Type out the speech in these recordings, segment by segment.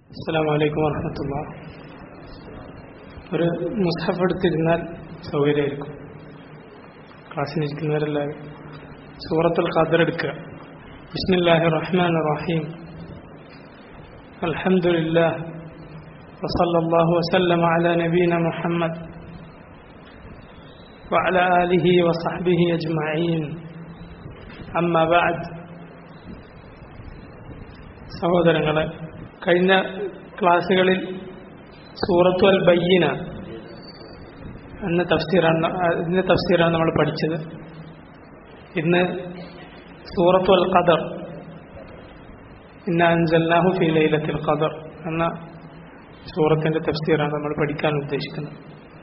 അസ്സാം വലൈക്കും വർഹമത്തുള്ള ഒരു മുസ്ഹഫ് എടുത്തിരുന്നാൽ സൗകര്യമായിരിക്കും ക്ലാസ്സിലിരിക്കുന്നവരെല്ലാവരും സൂറത്തുൽ ഖദർ എടുക്കുക ബിസ്മില്ലാഹി റഹ്മാൻ റഹീം അൽഹംദുലില്ലാ وصلى الله وسلم على نبينا محمد وعلى آله وصحبه أجمعين أما بعد സഹോദരങ്ങളെ കഴിഞ്ഞ ക്ലാസ്സുകളിൽ സൂറത്തു അൽ ബയ്യന എന്ന തഫ്സീറാണ് ഇതിന്റെ തഫ്സീറാണ് നമ്മൾ പഠിച്ചത് ഇന്ന് സൂറത്തു അൽ ഖദർ ഇന്ന അൻസൽനാഹു ഫി ലൈലത്തിൽ ഖദർ എന്ന സൂറത്തിന്റെ തഫ്സീറാണ് നമ്മൾ പഠിക്കാൻ ഉദ്ദേശിക്കുന്നത്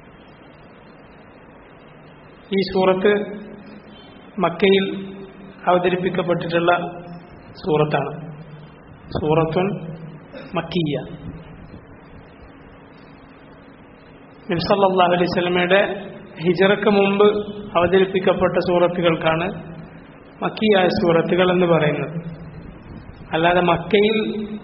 ഈ സൂറത്ത് മക്കയിൽ അവതരിപ്പിക്കപ്പെട്ടിട്ടുള്ള സൂറത്താണ് സൂറത്തുൻ മക്കിയ നബ്സല്ലാഹു അലൈഹി സ്വലമയുടെ ഹിജറക്ക് മുമ്പ് അവതരിപ്പിക്കപ്പെട്ട സൂറത്തുകൾക്കാണ് മക്കിയായ സൂറത്തുകൾ എന്ന് പറയുന്നത് അല്ലാതെ മക്കയിൽ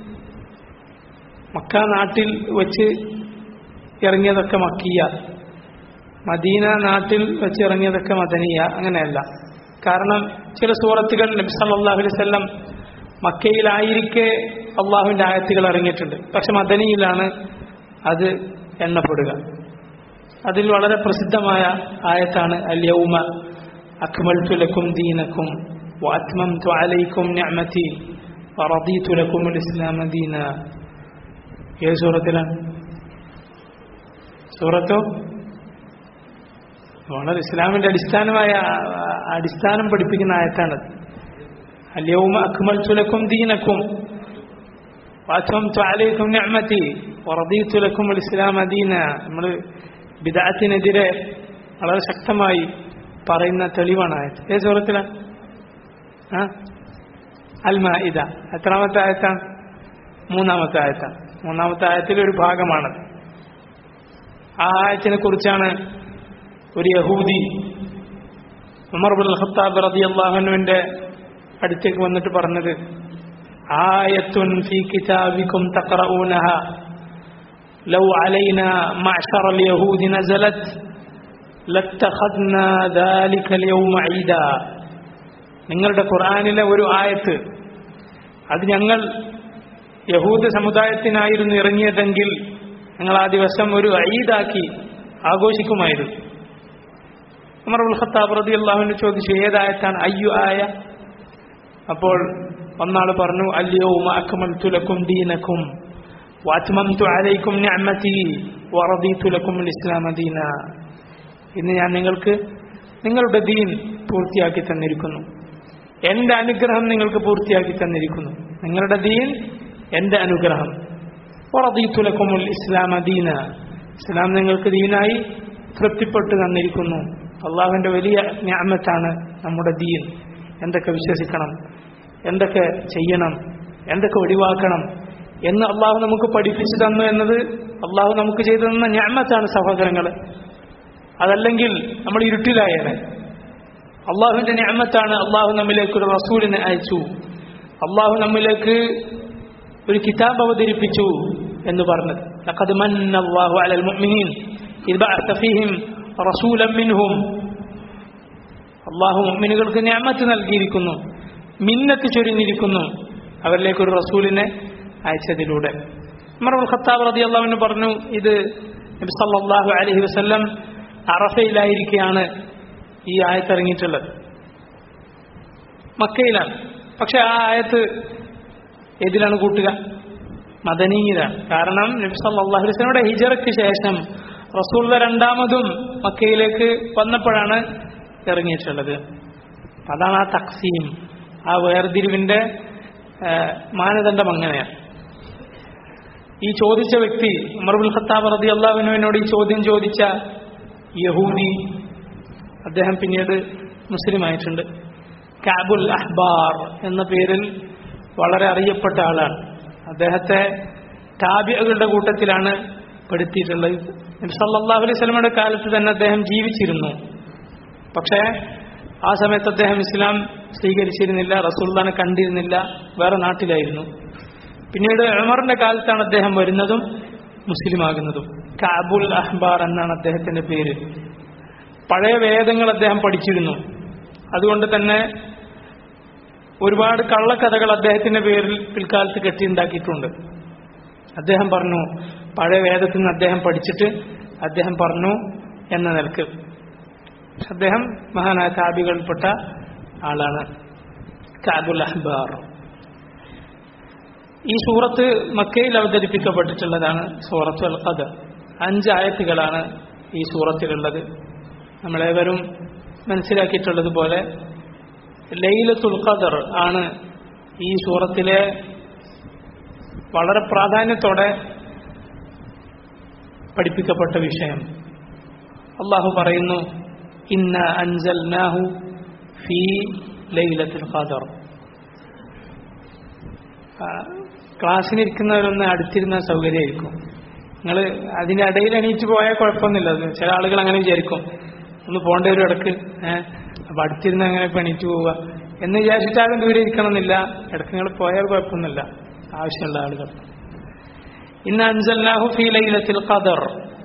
മക്ക നാട്ടിൽ വെച്ച് ഇറങ്ങിയതൊക്കെ മക്കിയ മദീന നാട്ടിൽ വെച്ച് ഇറങ്ങിയതൊക്കെ മദനിയ അങ്ങനെയല്ല കാരണം ചില സൂറത്തുകൾ നബി സല്ലല്ലാഹു അലൈഹി വസല്ലം മക്കയിലായിരിക്കെ അള്ളാഹുവിന്റെ ആയത്തുകൾ ഇറങ്ങിയിട്ടുണ്ട് പക്ഷെ മദനിയിലാണ് അത് എണ്ണപ്പെടുക അതിൽ വളരെ പ്രസിദ്ധമായ ആയത്താണ് അല്യൗമ അക്മൽതു ലക്കും ദീനക്കും വാത്മംതു അലൈക്കും നിഅമതി വറദീതു ലക്കും ഇസ്ലാമ ദീന ഏത് സൂറത്തിലാണ് സൂറത്തോ വളരെ ഇസ്ലാമിന്റെ അടിസ്ഥാനമായ അടിസ്ഥാനം പഠിപ്പിക്കുന്ന ആയത്താണത് اليوم أكملت لكم دينكم وأتممت عليكم نعمتي ورضيت لكم الإسلام دينا നമ്മൾ ബിദാത്തിനെതിരെ വളരെ ശക്തമായി പറയുന്ന തെളിവാണ് ആയത് ഏത് സൂറത്തിലാണ് ആ അൽമ ഇത എത്രാമത്തെ ആയത്താണ് മൂന്നാമത്തെ ആയത്താണ് മൂന്നാമത്തെ ആയത്തിലെ ഒരു ഭാഗമാണത് ആ ആയത്തിനെ കുറിച്ചാണ് ഒരു യഹൂദി ഉമർ ബുൽ ഖത്താബ് റളിയല്ലാഹുവിന്റെ അടുത്തേക്ക് വന്നിട്ട് പറഞ്ഞത് ആയത്തുൻ ഫീ കിതാബിക്കും തഖറഊനഹ ലൗ അലൈന മഅശറ اليهود نزلت لاتخذنا ذلك اليوم عيدا നിങ്ങളുടെ ഖുർആനിലെ ഒരു ആയത്ത് അത് ഞങ്ങൾ യഹൂദ സമുദായത്തിനായിരുന്നു ഇറങ്ങിയതെങ്കിൽ ഞങ്ങൾ ആ ദിവസം ഒരു ഈദാക്കി ആഘോഷിക്കുമായിരുന്നു ഉമർ ഉൽ ഖത്താബ് റളിയല്ലാഹു ചോദിച്ചു ഏതായത്താണ് അയ്യു ആയ അപ്പോൾ ഒന്നാൾ പറഞ്ഞു അല്യൗമ അക്മൽതു ലക്കും ദീനക്കും വാത്മംതു അലൈക്കും നിഅമതി വറദീതു ലക്കും ഇസ്ലാമ ദീന ഇന്ന് ഞാൻ നിങ്ങൾക്ക് നിങ്ങളുടെ ദീൻ പൂർത്തിയാക്കി തന്നിരിക്കുന്നു എന്റെ അനുഗ്രഹം നിങ്ങൾക്ക് പൂർത്തിയാക്കി തന്നിരിക്കുന്നു നിങ്ങളുടെ ദീൻ എന്റെ അനുഗ്രഹം വറദീതു ലക്കും ഇസ്ലാമ ദീന ഇസ്ലാം നിങ്ങൾക്ക് ദീനായി തൃപ്തിപ്പെട്ടു തന്നിരിക്കുന്നു അള്ളാഹുവിന്റെ വലിയ ഞാമത്താണ് നമ്മുടെ ദീൻ എന്തൊക്കെ വിശ്വസിക്കണം എന്തൊക്കെ ചെയ്യണം എന്തൊക്കെ ഒഴിവാക്കണം എന്ന് അള്ളാഹു നമുക്ക് പഠിപ്പിച്ചു തന്നു എന്നത് അള്ളാഹു നമുക്ക് ചെയ്തു തന്ന ഞാമത്താണ് സഹോദരങ്ങൾ അതല്ലെങ്കിൽ നമ്മൾ ഇരുട്ടിലായേനെ അള്ളാഹുവിന്റെ ഞാമത്താണ് അള്ളാഹു നമ്മിലേക്ക് ഒരു റസൂലിനെ അയച്ചു അള്ളാഹു നമ്മിലേക്ക് ഒരു കിതാബ് അവതരിപ്പിച്ചു എന്ന് പറഞ്ഞത് لقد من الله على المؤمنين إذ بعث فيهم رسولا منهم അള്ളാഹു മുഅ്മിനുകൾക്ക് ഞാമത്ത് നൽകിയിരിക്കുന്നു മിന്നത്ത് ചൊരിഞ്ഞിരിക്കുന്നു അവരിലേക്ക് ഒരു റസൂലിനെ അയച്ചതിലൂടെ ഉമറുൽ ഖത്താബ് റതി അള്ളാഹുവിന് പറഞ്ഞു ഇത് നബി സല്ലല്ലാഹു അലൈഹി വസല്ലം അറഫയിലായിരിക്കെയാണ് ഈ ആയത്ത് ഇറങ്ങിയിട്ടുള്ളത് മക്കയിലാണ് പക്ഷെ ആ ആയത്ത് ഏതിലാണ് കൂട്ടുക മദനീയിലാണ് കാരണം നബി സല്ലല്ലാഹു അലൈഹി വസല്ലമയുടെ ഹിജറയ്ക്ക് ശേഷം റസൂൽ രണ്ടാമതും മക്കയിലേക്ക് വന്നപ്പോഴാണ് ഇറങ്ങിയിട്ടുള്ളത് അതാണ് ആ തക്സീം ആ വേർതിരിവിന്റെ മാനദണ്ഡം അങ്ങനെയാണ് ഈ ചോദിച്ച വ്യക്തി ഉമർബുൽ ഖത്താബ് റതി അള്ളാഹുവിനോട് ഈ ചോദ്യം ചോദിച്ച യഹൂദി അദ്ദേഹം പിന്നീട് മുസ്ലിമായിട്ടുണ്ട് കാബുൽ അഹ്ബാർ എന്ന പേരിൽ വളരെ അറിയപ്പെട്ട ആളാണ് അദ്ദേഹത്തെ താബികളുടെ കൂട്ടത്തിലാണ് പെടുത്തിയിട്ടുള്ളത് സല്ലാഹു അലൈഹി സ്വലമയുടെ കാലത്ത് തന്നെ അദ്ദേഹം ജീവിച്ചിരുന്നു പക്ഷേ ആ സമയത്ത് അദ്ദേഹം ഇസ്ലാം സ്വീകരിച്ചിരുന്നില്ല റസൂൽദാനെ കണ്ടിരുന്നില്ല വേറെ നാട്ടിലായിരുന്നു പിന്നീട് ഉമറിന്റെ കാലത്താണ് അദ്ദേഹം വരുന്നതും മുസ്ലിമാകുന്നതും കാബുൽ അഹ്ബാർ എന്നാണ് അദ്ദേഹത്തിന്റെ പേര് പഴയ വേദങ്ങൾ അദ്ദേഹം പഠിച്ചിരുന്നു അതുകൊണ്ട് തന്നെ ഒരുപാട് കള്ളക്കഥകൾ അദ്ദേഹത്തിന്റെ പേരിൽ പിൽക്കാലത്ത് കെട്ടിയുണ്ടാക്കിയിട്ടുണ്ട് അദ്ദേഹം പറഞ്ഞു പഴയ വേദത്തിൽ നിന്ന് അദ്ദേഹം പഠിച്ചിട്ട് അദ്ദേഹം പറഞ്ഞു എന്ന നിലക്ക് അദ്ദേഹം മഹാനായ താബികളിൽപ്പെട്ട ആളാണ് കാബുൽ അഹ്ബാർ ഈ സൂറത്ത് മക്കയിൽ അവതരിപ്പിക്കപ്പെട്ടിട്ടുള്ളതാണ് സൂറത്ത് അൽ ഖദർ അഞ്ച് ആയത്തുകളാണ് ഈ സൂറത്തിലുള്ളത് നമ്മളേവരും മനസ്സിലാക്കിയിട്ടുള്ളതുപോലെ ലൈലത്തുൽ ഖദർ ആണ് ഈ സൂറത്തിലെ വളരെ പ്രാധാന്യത്തോടെ പഠിപ്പിക്കപ്പെട്ട വിഷയം അള്ളാഹു പറയുന്നു ഇന്ന അൻസൽനാഹു ഫീ ലൈലത്തുൽ ഖദർ ക്ലാസ്സിനിരിക്കുന്നവരൊന്ന് അടുത്തിരുന്ന സൗകര്യമായിരിക്കും നിങ്ങൾ അതിൻ്റെ ഇടയിൽ എണീറ്റ് പോയാൽ കുഴപ്പമൊന്നുമില്ല ചില ആളുകൾ അങ്ങനെ വിചാരിക്കും ഒന്ന് പോകേണ്ട ഒരു ഇടക്ക് ഏഹ് അപ്പൊ അടുത്തിരുന്ന് അങ്ങനെ ഇപ്പൊ എണീറ്റ് പോവുക എന്ന് വിചാരിച്ചിട്ടാരും ദൂരെ ഇരിക്കണമെന്നില്ല ഇടക്ക് നിങ്ങൾ പോയാൽ കുഴപ്പമൊന്നുമില്ല ആവശ്യമുള്ള ആളുകൾ ഇന്ന് അൻസൽനാഹു ഫീ ലൈലത്തിൽ ഖദർ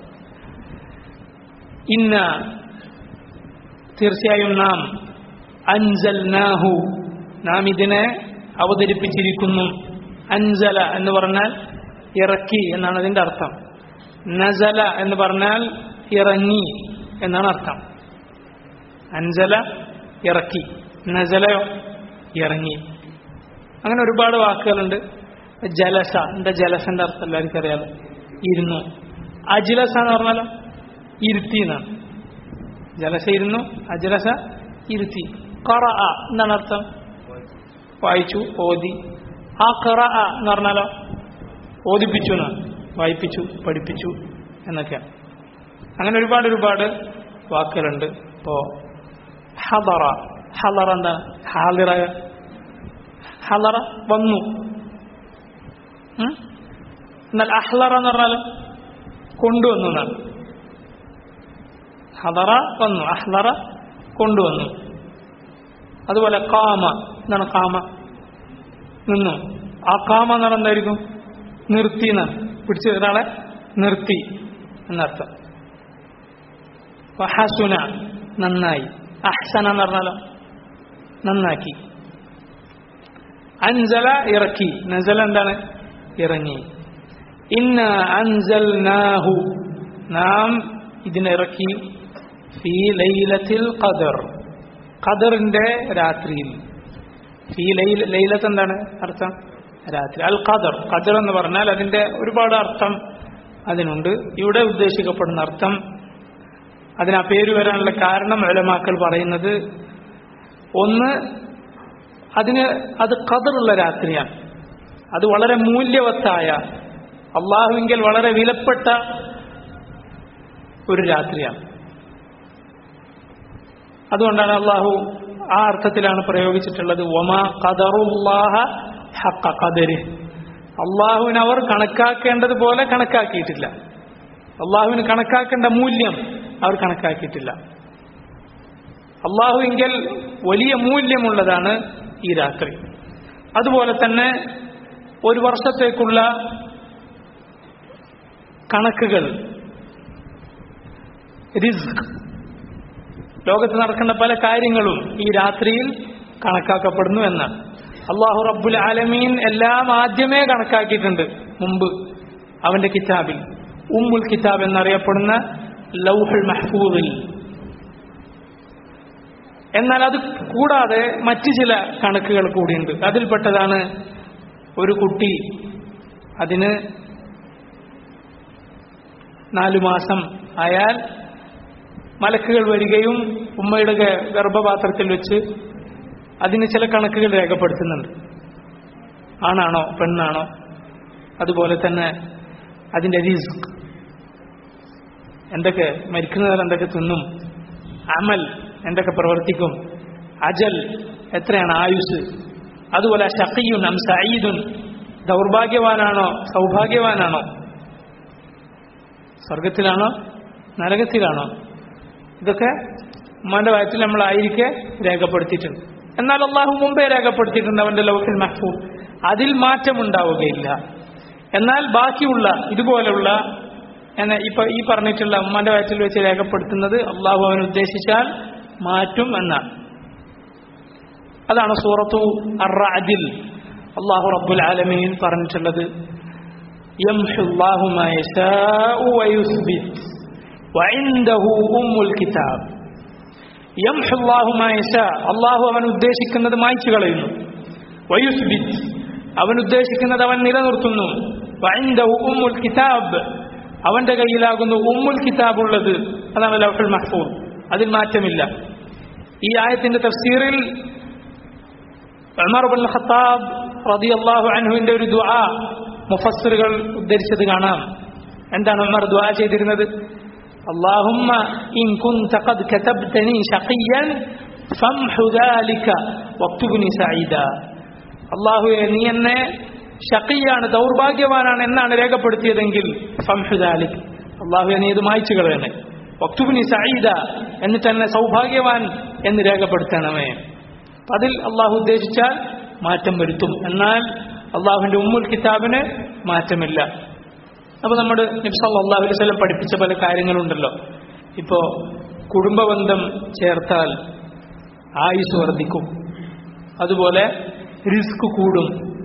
ഇന്ന തീർച്ചയായും നാം അൻസൽനാഹു നാം ഇതിനെ അവതരിപ്പിച്ചിരിക്കുന്നു അൻസല എന്ന് പറഞ്ഞാൽ ഇറക്കി എന്നാണ് അതിന്റെ അർത്ഥം നസല എന്ന് പറഞ്ഞാൽ ഇറങ്ങി എന്നാണ് അർത്ഥം അൻസല ഇറക്കി നസലയോ ഇറങ്ങി അങ്ങനെ ഒരുപാട് വാക്കുകളുണ്ട് ജലസ എന്താ ജലസന്റെ അർത്ഥം എല്ലാവർക്കും അറിയാലോ ഇരുന്നു അജിലസ എന്ന് പറഞ്ഞാലോ ഇരുത്തി എന്നാണ് ജലസ ഇരുന്നു അജിലസ ഇരുത്തി കറ എന്താണ് അർത്ഥം വായിച്ചു ഓതി ആ കറ എന്ന് പറഞ്ഞാലോ ഓദിപ്പിച്ചു എന്നാണ് വായിപ്പിച്ചു പഠിപ്പിച്ചു എന്നൊക്കെയാണ് അങ്ങനെ ഒരുപാട് ഒരുപാട് വാക്കുകളുണ്ട് ഇപ്പോ ഹദറ ഹലറ എന്താണ് ഹാലിറ ഹലറ വന്നു ഉം? എന്നാൽ അഹ്ലറ എന്ന് പറഞ്ഞാൽ കൊണ്ടുവന്നു എന്നാണ് ഹദറ വന്നു അഹ്ലറ കൊണ്ടുവന്നു അതുപോലെ കാമ എന്താണ് കാമ നിന്നു ആ കാമ എന്ന് പറഞ്ഞാൽ എന്തായിരിക്കും നിർത്തി എന്നാണ് പിടിച്ച് ഒരാളെ നിർത്തി എന്നർത്ഥം ഹസുന നന്നായി അഹ്സന എന്ന് പറഞ്ഞാലോ നന്നാക്കി അൻസല ഇറക്കി നസല എന്താണ് ഇറങ്ങി ഇന്ന അൻസൽനാഹു നാം ഇതിനിറക്കി ഫീ ലൈലത്തിൽ ഖദർ ഖദറിന്റെ രാത്രിയിൽ ഫീ ലൈല ലൈലത്ത് എന്താണ് അർത്ഥം രാത്രി അൽ ഖദർ ഖദർ എന്ന് പറഞ്ഞാൽ അതിന്റെ ഒരുപാട് അർത്ഥം അതിനുണ്ട് ഇവിടെ ഉദ്ദേശിക്കപ്പെടുന്ന അർത്ഥം അതിന് ആ പേര് വരാനുള്ള കാരണം ഉലമാക്കൾ പറയുന്നത് ഒന്ന് അതിന് അത് ഖദറുള്ള രാത്രിയാണ് അത് വളരെ മൂല്യവത്തായ അള്ളാഹുവിങ്കിൽ വളരെ വിലപ്പെട്ട ഒരു രാത്രിയാണ് അതുകൊണ്ടാണ് അള്ളാഹു ആ അർത്ഥത്തിലാണ് പ്രയോഗിച്ചിട്ടുള്ളത് ഒമാ ഖദറുല്ലാഹ ഹക്ക ഖദരി അള്ളാഹുവിന് അവർ കണക്കാക്കേണ്ടതുപോലെ കണക്കാക്കിയിട്ടില്ല അള്ളാഹുവിന് കണക്കാക്കേണ്ട മൂല്യം അവർ കണക്കാക്കിയിട്ടില്ല അള്ളാഹുവിങ്കിൽ വലിയ മൂല്യമുള്ളതാണ് ഈ രാത്രി അതുപോലെ തന്നെ ഒരു വർഷത്തേക്കുള്ള കണക്കുകൾ റിസ്ക് ലോകത്ത് നടക്കുന്ന പല കാര്യങ്ങളും ഈ രാത്രിയിൽ കണക്കാക്കപ്പെടുന്നു എന്നാണ് അള്ളാഹു റബ്ബുൽ ആലമീൻ എല്ലാം ആദ്യമേ കണക്കാക്കിയിട്ടുണ്ട് മുമ്പ് അവന്റെ കിതാബിൽ ഉമ്മുൽ കിതാബ് എന്നറിയപ്പെടുന്ന ലൗഹുൽ മഹ്ഫൂദിൽ എന്നാൽ അത് കൂടാതെ മറ്റു ചില കണക്കുകൾ കൂടിയുണ്ട് അതിൽപ്പെട്ടതാണ് ഒരു കുട്ടി അതിന് നാലു മാസം ആയാൽ മലക്കുകൾ വരികയും ഉമ്മയുടെ ഗ- ഗർഭപാത്രത്തിൽ വെച്ച് അതിന് ചില കണക്കുകൾ രേഖപ്പെടുത്തുന്നുണ്ട് ആണാണോ പെണ്ണാണോ അതുപോലെ തന്നെ അതിന്റെ റിസ്ക് എന്തൊക്കെ മരിക്കുന്നവർ എന്തൊക്കെ തിന്നും അമൽ എന്തൊക്കെ പ്രവർത്തിക്കും അജൽ എത്രയാണ് ആയുസ് അതുപോലെ ഷക്കിയുൻ അം സഈദുൻ ദൗർഭാഗ്യവാനാണോ സൗഭാഗ്യവാനാണോ സ്വർഗത്തിലാണോ നരകത്തിലാണോ ഇതൊക്കെ ഉമ്മാന്റെ വയറ്റിൽ നമ്മളായിരിക്കെ രേഖപ്പെടുത്തിയിട്ടുണ്ട് എന്നാൽ അള്ളാഹു മുമ്പേ രേഖപ്പെടുത്തിയിട്ടുണ്ട് അവന്റെ ലൗഹിൽ മഹ്ഫൂർ അതിൽ മാറ്റമുണ്ടാവുകയില്ല എന്നാൽ ബാക്കിയുള്ള ഇതുപോലുള്ള എന്നെ ഇപ്പൊ ഈ പറഞ്ഞിട്ടുള്ള ഉമ്മന്റെ വയറ്റിൽ വെച്ച് രേഖപ്പെടുത്തുന്നത് അള്ളാഹു അവൻ ഉദ്ദേശിച്ചാൽ മാറ്റും എന്നാണ് അതാണ് സൂറത്തു അറാദിൽ അള്ളാഹു റബ്ബുൽ ആലമീൻ പറഞ്ഞിട്ടുള്ളത് يمحو الله ما يشاء ويثبت وعنده أم الكتاب يمحو الله ما يشاء അള്ളാഹു അവൻ ഉദ്ദേശിക്കുന്നത് മായ്ച്ചു കളയുന്നു വയുസ്ബിത് അവൻ ഉദ്ദേശിക്കുന്നത് അവൻ നിലനിർത്തുന്നു വൈൻദഹു ഉമ്മുൽ കിതാബ് അവന്റെ കയ്യിലാകുന്നു ഉമ്മുൽ കിതാബ് ഉള്ളത് അതാണ് ലൗഹുൽ മഹ്ഫൂദ് അതിൽ മാറ്റമില്ല ഈ ആയത്തിന്റെ തഫ്സീറിൽ ഉമർ ബിൻ ഖത്താബ് റളിയല്ലാഹു അൻഹുവിന്റെ ഒരു ദുആ മുഫസ്സിറുകൾ ഉദ്ധരിച്ചത് കാണാം എന്താണ് ഉമർ ദുആ ചെയ്തിരുന്നത് اللهم إن كنت قد كتبتني شقيا فامح ذلك واكتبني سعيدا അള്ളാഹുവെ നീ എന്നെ ഷക്കിയാണ് ദൗർഭാഗ്യവാനാണ് എന്നാണ് രേഖപ്പെടുത്തിയതെങ്കിൽ ഫംഹുദാലിക് അള്ളാഹുവെ നീ ഇത് മായ്ച്ചു കളയണേ വക്തുബിനി സഈദ എന്നിട്ട് എന്നെ സൗഭാഗ്യവാൻ എന്ന് രേഖപ്പെടുത്തണമേ അതിൽ അള്ളാഹു ഉദ്ദേശിച്ചാൽ മാറ്റം വരുത്തും എന്നാൽ അള്ളാഹുവിന്റെ ഉമ്മുൽ കിതാബിന് മാറ്റമില്ല അപ്പൊ നമ്മുടെ നബ്സല്ലാഹു അലൈഹി വസല്ലം പഠിപ്പിച്ച പല കാര്യങ്ങളുണ്ടല്ലോ ഇപ്പോ കുടുംബബന്ധം ചേർത്താൽ ആയുസ് വർദ്ധിക്കും അതുപോലെ റിസ്ക് കൂടും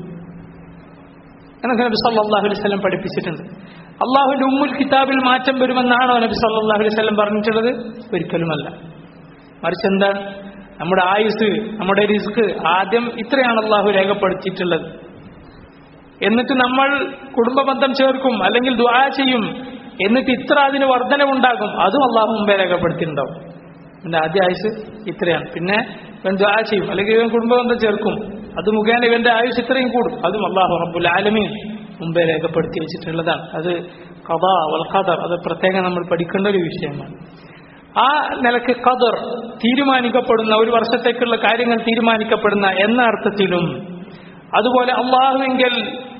എന്നൊക്കെ നബി സല്ലല്ലാഹു അലൈഹി വസല്ലം പഠിപ്പിച്ചിട്ടുണ്ട് അള്ളാഹുവിന്റെ ഉമ്മുൽ കിതാബിൽ മാറ്റം വരുമെന്നാണോ നബി സല്ലല്ലാഹു അലൈഹി വസല്ലം പറഞ്ഞിട്ടുള്ളത് ഒരിക്കലുമല്ല മറിച്ച് എന്താണ് നമ്മുടെ ആയുസ് നമ്മുടെ റിസ്ക് ആദ്യം ഇത്രയാണ് അള്ളാഹു രേഖപ്പെടുത്തിയിട്ടുള്ളത് എന്നിട്ട് നമ്മൾ കുടുംബബന്ധം ചേർക്കും അല്ലെങ്കിൽ ദുആ ചെയ്യും എന്നിട്ട് ഇത്ര അതിന് വർധനവുണ്ടാകും അതും അള്ളാഹു മുമ്പേ രേഖപ്പെടുത്തിയിട്ടുണ്ടാവും എന്റെ ആദ്യ ആയുസ് ഇത്രയാണ് പിന്നെ ഇവൻ ദുആ ചെയ്യും അല്ലെങ്കിൽ ഇവൻ കുടുംബബന്ധം ചേർക്കും അത് മുഖേന ഇവന്റെ ആയുസ് ഇത്രയും കൂടും അതും അള്ളാഹു റബ്ബുൽ ആലമീൻ മുമ്പേ രേഖപ്പെടുത്തി വെച്ചിട്ടുള്ളതാണ് അത് കഥ വൽ ഖദർ അത് പ്രത്യേകം നമ്മൾ പഠിക്കേണ്ട ഒരു വിഷയമാണ് ആ നിലക്ക് ഖദർ തീരുമാനിക്കപ്പെടുന്ന ഒരു വർഷത്തേക്കുള്ള കാര്യങ്ങൾ തീരുമാനിക്കപ്പെടുന്ന എന്ന അർത്ഥത്തിലും അതുപോലെ അള്ളാഹുവെങ്കിൽ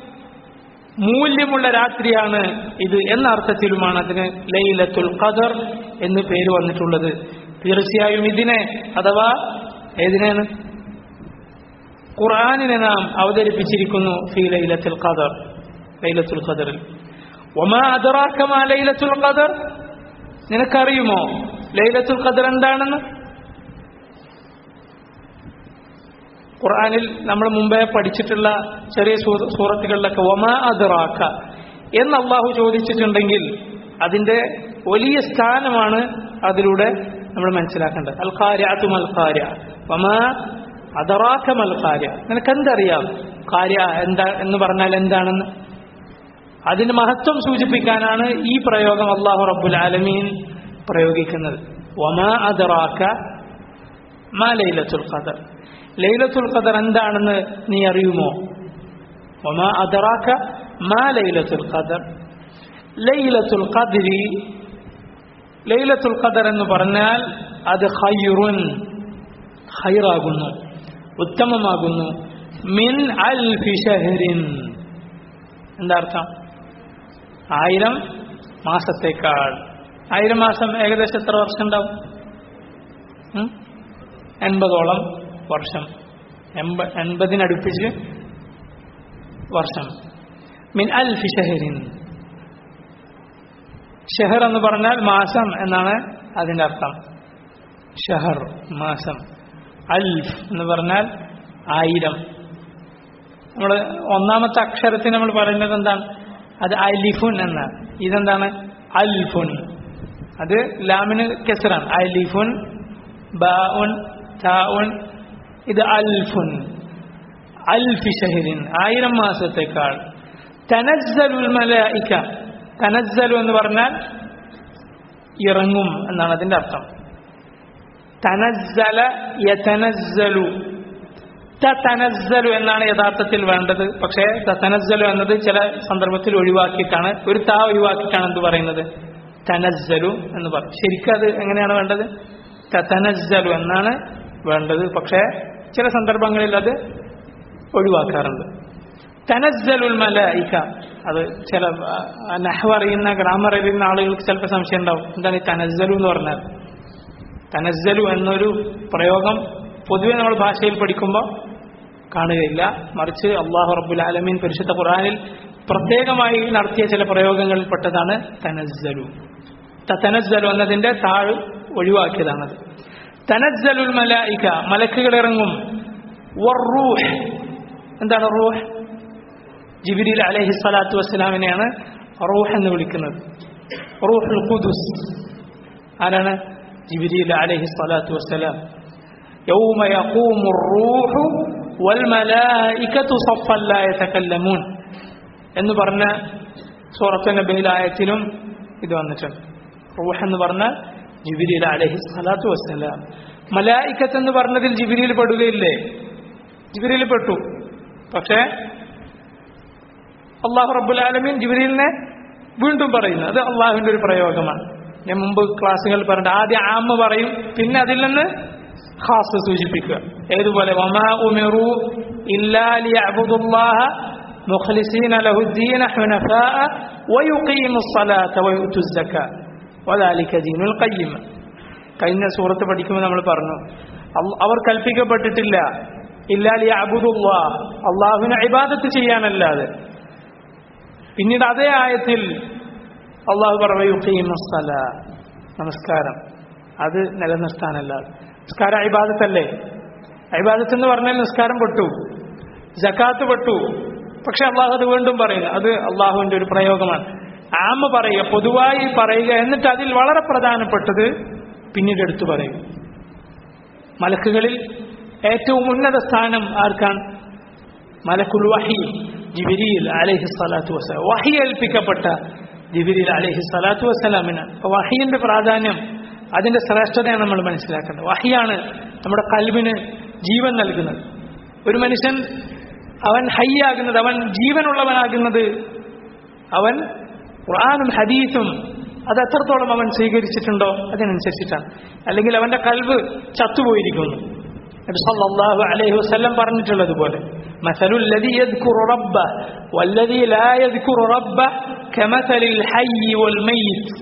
മൂല്യമുള്ള രാത്രിയാണ് ഇത് എന്ന അർത്ഥത്തിലുമാണ് അതിന് ലൈലത്തുൽ ഖദർ എന്ന് പേര് വന്നിട്ടുള്ളത് തീർച്ചയായും ഇതിനെ അഥവാ ഏതിനാണ് ഖുർആാനിനെ നാം അവതരിപ്പിച്ചിരിക്കുന്നു ഫി ലൈലത്തുൽ ഖദർ ലൈലത്തുൽ ഖദറിൽ ഒമാ അദറാക്കമാ ലൈലത്തുൽ ഖദർ നിനക്കറിയുമോ ലൈലത്തുൽ ഖദർ എന്താണെന്ന് ഖുർആനിൽ നമ്മൾ മുമ്പേ പഠിച്ചിട്ടുള്ള ചെറിയ സൂറ- സൂറത്തുകളിലൊക്കെ ഒമാ അദറാക്ക എന്ന് അള്ളാഹു ചോദിച്ചിട്ടുണ്ടെങ്കിൽ അതിന്റെ വലിയ സ്ഥാനമാണ് അതിലൂടെ നമ്മൾ മനസ്സിലാക്കേണ്ടത് അൽ ഖാര്യാത്തും അൽ ഖാര്യ ഒമാ അദറാക്കം അൽ ഖാര്യ നിനക്കെന്തറിയാം കാര്യ എന്താ എന്ന് പറഞ്ഞാൽ എന്താണെന്ന് അതിന് മഹത്വം സൂചിപ്പിക്കാനാണ് ഈ പ്രയോഗം അള്ളാഹു റബ്ബുൽ ആലമീൻ പ്രയോഗിക്കുന്നത് ഒമാ അദറാക്ക മാ ലൈലത്തുൽ ഖദർ ലൈലത്തുൽ ഖദർ എന്താണെന്ന് നീ അറിയുമോ ഒമാ അദറാക്ക മാ ലൈലത്തുൽ ഖദർ ലൈലത്തുൽ ഖദ്രി ലൈലത്തുൽ ഖദർ എന്ന് പറഞ്ഞാൽ അത് ഖൈറുൻ ഖൈറാകുന്നു ഉത്തമമാകുന്നു മിൻ അൽഫി ഷഹ്റിൻ എന്താ അർത്ഥം ആയിരം മാസത്തേക്കാൾ ആയിരം മാസം ഏകദേശം എത്ര വർഷം ഉണ്ടാവും ഉം? എൺപതോളം വർഷം എൺപ എൺപതിനടുപ്പിച്ച് വർഷം മിൻ അൽഫി ഷഹരിൻ ഷെഹർ എന്ന് പറഞ്ഞാൽ മാസം എന്നാണ് അതിന്റെ അർത്ഥം ഷഹർ മാസം അൽഫ് എന്ന് പറഞ്ഞാൽ ആയിരം നമ്മൾ ഒന്നാമത്തെ അക്ഷരത്തിന് നമ്മൾ പറയുന്നത് എന്താണ് അത് അലിഫുൻ എന്നാണ് ഇതെന്താണ് അൽഫുൻ അത് ലാമിന് കെസറാണ് അലിഫുൻ ബാഉൻ താഉൻ ഇത് അൽഫുൻ അൽഫി ഷഹരിൻ ആയിരം മാസത്തേക്കാൾ തനസ്സലുൽ മലായിക്ക തനസ്സലു എന്ന് പറഞ്ഞാൽ ഇറങ്ങും എന്നാണ് അതിന്റെ അർത്ഥം തനസ്സല യതനസ്സലു തനസ്സലു എന്നാണ് യഥാർത്ഥത്തിൽ വേണ്ടത് പക്ഷേ തനസ്സലു എന്നത് ചില സന്ദർഭത്തിൽ ഒഴിവാക്കിയിട്ടാണ് ഒരു താ ഒഴിവാക്കിയിട്ടാണ് എന്ത് പറയുന്നത് തനസ്സലു എന്ന് പറയും ശരിക്കും അത് എങ്ങനെയാണ് വേണ്ടത് തനസ്സലു എന്നാണ് വേണ്ടത് പക്ഷേ ചില സന്ദർഭങ്ങളിൽ അത് ഒഴിവാക്കാറുണ്ട് തനസ്സലുൽ മലായിക്ക അത് ചില ആ, നഹ്വ് അറിയുന്ന ഗ്രാമർ അറിയുന്ന ആളുകൾക്ക് ചിലപ്പോൾ സംശയം ഉണ്ടാവും എന്താണ് ഈ തനസ്സലു എന്ന് പറഞ്ഞാൽ തനസ്സലു എന്നൊരു പ്രയോഗം പൊതുവെ നമ്മൾ ഭാഷയിൽ പഠിക്കുമ്പോൾ കാണുകയില്ല മറിച്ച് അള്ളാഹു റബ്ബുൽ ആലമീൻ പരിശുദ്ധ ഖുർആനിൽ പ്രത്യേകമായി നടത്തിയ ചില പ്രയോഗങ്ങളിൽ പെട്ടതാണ് തനസ്സലു തനസ്സലു എന്നതിന്റെ താഴ് ഒഴിവാക്കിയതാണത് തനസ്സലുൽ മലായിക മലക്കുകൾ ഇറങ്ങും വറൂഹ് എന്താണ് റൂഹ് ജിബിരിൽ അലഹി സ്വലാത്തു വസ്സലാമിനെയാണ് റൂഹ് എന്ന് വിളിക്കുന്നത് റൂഹുൽ ഖുദുസ് ആരാണ് ജിബിരിൽ അലഹി സ്വലാത്തു വസ്സലാം يوم يقوم الروح والملائكة صفا لا يتكلمون എന്ന് പറഞ്ഞ സൂറത്ത് നബിയിലായത്തിലും ഇത് വന്നിട്ടുണ്ട് റൂഹ് എന്ന് പറഞ്ഞ ജിബിരിൽ അലഹി സ്വലാത്തു വസ്സലാം മലായിക്കത്ത് എന്ന് പറഞ്ഞതിൽ ജിബിരിയിൽ പെടുകയില്ലേ ജിബിരിയിൽ പെട്ടു പക്ഷേ അള്ളാഹു റബ്ബുൽ ആലമീൻ ജിബിരിലിനെ വീണ്ടും പറയുന്നു അത് അള്ളാഹുവിന്റെ ഒരു പ്രയോഗമാണ് ഞാൻ മുമ്പ് ക്ലാസ്സുകളിൽ പറഞ്ഞ ആദ്യം ആമ്മ പറയും പിന്നെ അതിൽ നിന്ന് ഖാസ് സൂചിപ്പിക്കുക ഏതുപോലെ വമാ ഉമിറു ഇല്ലാ ലിയഅ്ബുദുല്ലാഹ മുഖ്ലിസീന ലഹുദ്ദീന ഹുനഫാഅ വയുഖീമു الصلاة വയുതു الزكاة വദാലിക ദീനുൽ ഖയ്യിം കഴിഞ്ഞ സൂറത്ത് പഠിക്കുമ്പോൾ നമ്മൾ പറഞ്ഞു അൽ- അവർ കൽപ്പിക്കപ്പെട്ടിട്ടില്ല ഇല്ലാ ലിയഅ്ബുദുല്ലാഹ അള്ളാഹുവിനെ ഇബാദത്ത് ചെയ്യാനല്ലാതെ പിന്നീട് അതേ ആയത്തിൽ അള്ളാഹു പറയുകയും നമസ്കാരം അത് നിലനിർത്താനല്ലാതെ നിസ്കാരം അഭിബാദത്തല്ലേ അഭിബാദത്ത് എന്ന് പറഞ്ഞാൽ നിസ്കാരം പെട്ടു ജക്കാത്ത് പെട്ടു പക്ഷെ അള്ളാഹു അത് വീണ്ടും പറയുന്നു അത് അള്ളാഹുവിന്റെ ഒരു പ്രയോഗമാണ് ആമ പറയുക പൊതുവായി പറയുക എന്നിട്ട് അതിൽ വളരെ പ്രധാനപ്പെട്ടത് പിന്നീട് എടുത്തു പറയും മലക്കുകളിൽ ഏറ്റവും ഉന്നത സ്ഥാനം ആർക്കാണ് മലക്കുൽ വഹി ജിബിരിയിൽ അലഹി സ്വലാത്തു വസ്സലാം വഹി ഏൽപ്പിക്കപ്പെട്ട ജിബിരിയിൽ അലഹി സ്വലാത്തു വസ്സലാമിന് വഹിയുടെ പ്രാധാന്യം അതിന്റെ ശ്രേഷ്ഠതയാണ് നമ്മൾ മനസ്സിലാക്കേണ്ടത് വഹിയാണ് നമ്മുടെ കൽവിന് ജീവൻ നൽകുന്നത് ഒരു മനുഷ്യൻ അവൻ ഹയ്യാകുന്നത് അവൻ ജീവനുള്ളവനാകുന്നത് അവൻ ഖുർആാനും ഹദീസും അത് എത്രത്തോളം അവൻ സ്വീകരിച്ചിട്ടുണ്ടോ അതിനനുസരിച്ചിട്ടാണ് അല്ലെങ്കിൽ അവന്റെ കൽവ് ചത്തുപോയിരിക്കുന്നു നബി സല്ലല്ലാഹു അലൈഹി വസല്ലം പറഞ്ഞിട്ടുള്ളതുപോലെ മസലുൽ ലദി യദ്കുറു റബ്ബ വല്ലദി ലാ യദ്കുറു റബ്ബ കമസലിൽ ഹയ്യി വൽ മയ്യിത്ത്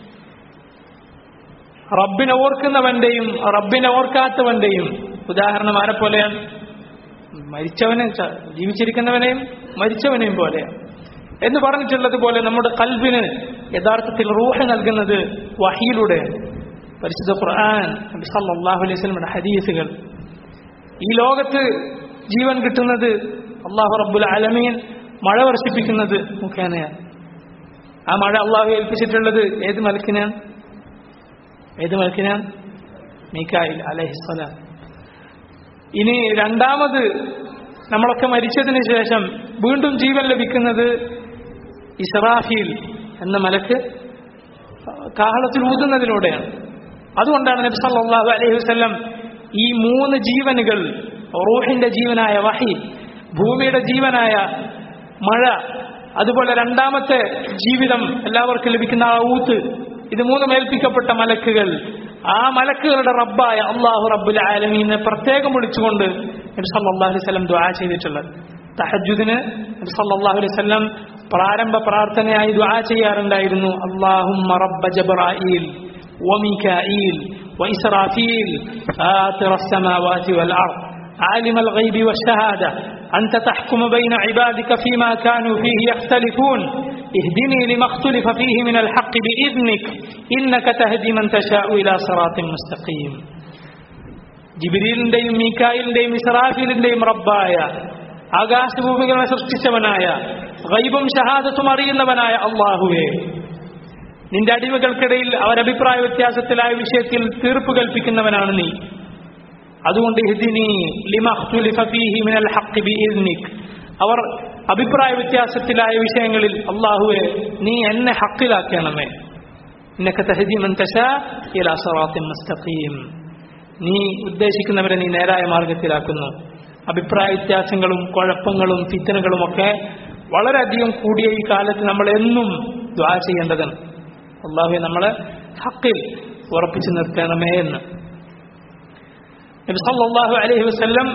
റബ്ബിനെ ഓർക്കുന്നവന്റെയും റബ്ബിനെ ഓർക്കാത്തവന്റെയും ഉദാഹരണം ആരെ പോലെയാണ് മരിച്ചവനെ ച- ജീവിച്ചിരിക്കുന്നവനെയും മരിച്ചവനെയും പോലെയാണ് എന്ന് പറഞ്ഞിട്ടുള്ളത് പോലെ നമ്മുടെ കൽബിന് യഥാർത്ഥത്തിൽ റൂഹ നൽകുന്നത് വഹിയിലൂടെയാണ് പരിശുദ്ധ ഖുർആൻ നബി സല്ലല്ലാഹു അലൈഹി വസല്ലമയുടെ ഹദീസുകൾ ഈ ലോകത്ത് ജീവൻ കിട്ടുന്നത് അള്ളാഹു റബ്ബുൽ അലമീൻ മഴ വർഷിപ്പിക്കുന്നത് മുഖേനയാണ് ആ മഴ അള്ളാഹു ഏൽപ്പിച്ചിട്ടുള്ളത് ഏത് മലക്കിനാണ് ഏത് മലക്കിനാണ് മീക്കായിൽ അലഹിസ്സലാം ഇനി രണ്ടാമത് നമ്മളൊക്കെ മരിച്ചതിന് ശേഷം വീണ്ടും ജീവൻ ലഭിക്കുന്നത് ഇസ്രാഫീൽ എന്ന മലക്ക് കാഹളത്തിൽ ഊതുന്നതിലൂടെയാണ് അതുകൊണ്ടാണ് നബി സല്ലല്ലാഹു അലൈഹി വസല്ലം ഈ മൂന്ന് ജീവനുകൾ റൂഹിന്റെ ജീവനായ വഹി ഭൂമിയുടെ ജീവനായ മഴ അതുപോലെ രണ്ടാമത്തെ ജീവിതം എല്ലാവർക്കും ലഭിക്കുന്ന ആ ഊത്ത് ഇത് മൂന്നും ഏൽപ്പിക്കപ്പെട്ട മലക്കുകൾ ആ മലക്കുകളുടെ റബ്ബായ അള്ളാഹു റബ്ബുൽ ആലമീനെ പ്രത്യേകം വിളിച്ചുകൊണ്ട് നബി സല്ലല്ലാഹു അലൈഹി വസല്ലം ദുആ ചെയ്തിട്ടുള്ളത് തഹജ്ജുദിന് നബി സല്ലല്ലാഹു അലൈഹി വസല്ലം പ്രാരംഭ പ്രാർത്ഥനയായി ദുആ ചെയ്യാറുണ്ടായിരുന്നു അല്ലാഹുമ്മ റബ്ബ ജബ്രായീൽ وميكائيل وإسرافيل فاطر السماوات والأرض عالم الغيب والشهادة أنت تحكم بين عبادك فيما كانوا فيه يختلفون اهدني لما اختلف فيه من الحق بإذنك إنك تهدي من تشاء إلى صراط مستقيم ജിബിരിലിന്റെയും മീക്കായിലിന്റെയും ഇസ്രാഫിലിന്റെയും റബ്ബായ ആകാശഭൂമികളെ സൃഷ്ടിച്ചവനായ ഗൈബും ഷഹാദത്തും അറിയുന്നവനായ അള്ളാഹുവേ നിന്റെ അടിമകൾക്കിടയിൽ അവരഭിപ്രായ വ്യത്യാസത്തിലായ വിഷയത്തിൽ തീർപ്പ് കൽപ്പിക്കുന്നവനാണ് നീ അതുകൊണ്ട് ഇഹ്ദിനി ലിമ ഇഖ്തുലിഫ ഫീഹി മിനൽ ഹഖ് ബിഇذനിക് അവർ അഭിപ്രായ വ്യത്യാസത്തിലായ വിഷയങ്ങളിൽ അള്ളാഹുവെ നീ എന്നെ ഹക്കിലാക്കണമേ ഇന്നക തഹദി മൻ തശാ ഇലാ സിറാത്തിൻ മുസ്തഖീം നീ ഉദ്ദേശിക്കുന്നവരെ നീ നേരായ മാർഗത്തിലാക്കുന്നു അഭിപ്രായ വ്യത്യാസങ്ങളും കുഴപ്പങ്ങളും ഫിത്തനുകളും ഒക്കെ വളരെയധികം കൂടിയ ഈ കാലത്ത് നമ്മൾ എന്നും ദ്വാ ചെയ്യേണ്ടതാണ് അള്ളാഹുവെ നമ്മളെ ഹക്കിൽ ഉറപ്പിച്ചു നിർത്തണമേ എന്ന് നബി സല്ലല്ലാഹു അലൈഹി വസല്ലം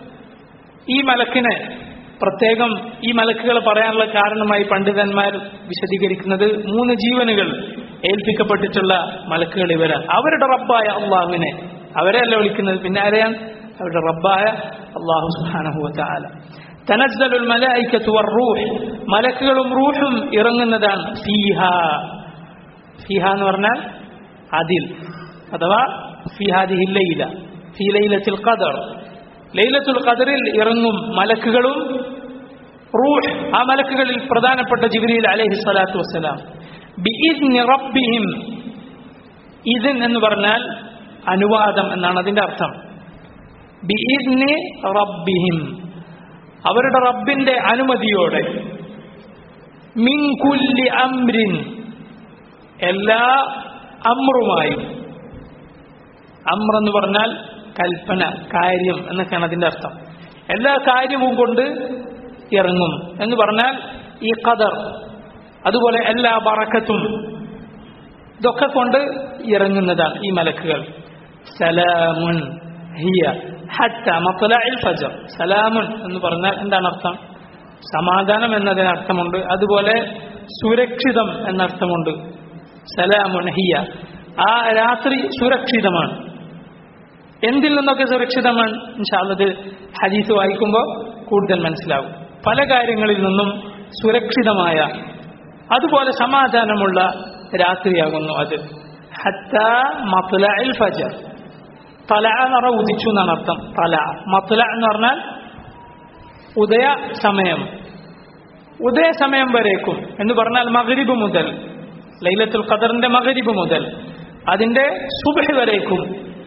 ഈ മലക്കിനെ പ്രത്യേകം ഈ മലക്കുകൾ പറയാനുള്ള കാരണമായി പണ്ഡിതന്മാർ വിശദീകരിക്കുന്നത് മൂന്ന് ജീവനുകൾ ഏൽപ്പിക്കപ്പെട്ടിട്ടുള്ള മലക്കുകൾ ഇവരാണ് അവരുടെ റബ്ബായ അള്ളാഹുവിനെ അവരെ അല്ല വിളിക്കുന്നത് പിന്നെ ആരെയാണ് അവരുടെ റബ്ബായ അള്ളാഹു സുബ്ഹാനഹു വതആല തനസ്സലുൽ മലായികത്തു വറൂഹ് മലക്കുകളും റൂഹും ഇറങ്ങുന്നതാണ് ഫീഹ ഫീഹ എന്ന് പറഞ്ഞാൽ അതിൽ അഥവാ ഫിഹാദിഹി ലൈല ഫീ ലൈലത്തുൽ ഖദർ ലൈലത്തുൽ ഖദറിൽ ഇറങ്ങും മലക്കുകളും റൂഹ് ആ മലക്കുകളിൽ പ്രധാനപ്പെട്ട ജിബ്രീൽ അലൈഹി സ്വലാത്തു വസ്സലാം ബിഇദ്നി റബ്ബിഹിം ഇദിൻ എന്ന് പറഞ്ഞാൽ അനുവാദം എന്നാണ് അതിന്റെ അർത്ഥം ബിഇദ്നി റബ്ബിഹിം അവരുടെ റബ്ബിന്റെ അനുമതിയോടെ മിൻ കുല്ലി അംരിൻ എല്ലാ അമ്രുമായും അമ്ര എന്ന് പറഞ്ഞാൽ കൽപ്പന കാര്യം എന്നൊക്കെയാണ് അതിന്റെ അർത്ഥം എല്ലാ കാര്യവും കൊണ്ട് ഇറങ്ങും എന്ന് പറഞ്ഞാൽ ഈ ഖദർ അതുപോലെ എല്ലാ ബറക്കത്തും ഇതൊക്കെ കൊണ്ട് ഇറങ്ങുന്നതാണ് ഈ മലക്കുകൾ സലാമുൻ ഹിയ ഹത്ത മത്ലഇൽ ഫജർ സലാമുൻ എന്ന് പറഞ്ഞാൽ എന്താണ് അർത്ഥം സമാധാനം എന്നതിന് അർത്ഥമുണ്ട് അതുപോലെ സുരക്ഷിതം എന്നർത്ഥമുണ്ട് സലാമുൻ ഹിയ ആ രാത്രി സുരക്ഷിതമാണ് എന്തിൽ നിന്നൊക്കെ സുരക്ഷിതമാണ് ഇൻഷാല്ലത് ഹദീസ് വായിക്കുമ്പോൾ കൂടുതൽ മനസ്സിലാവും പല കാര്യങ്ങളിൽ നിന്നും സുരക്ഷിതമായ അതുപോലെ സമാധാനമുള്ള രാത്രിയാകുന്നു അത് ഹത്ത മത്ലഇൽ ഫജർ തല എന്ന് പറഞ്ഞാൽ ഉദിച്ചു എന്നാണ് അർത്ഥം തല മത്ല എന്ന് പറഞ്ഞാൽ ഉദയ സമയം ഉദയ സമയം വരേക്കും എന്ന് പറഞ്ഞാൽ മകരിബ് മുതൽ ലൈലത്തുൽ ഖദറിന്റെ മകരിബ് മുതൽ അതിന്റെ സുബഹ് വരേക്കും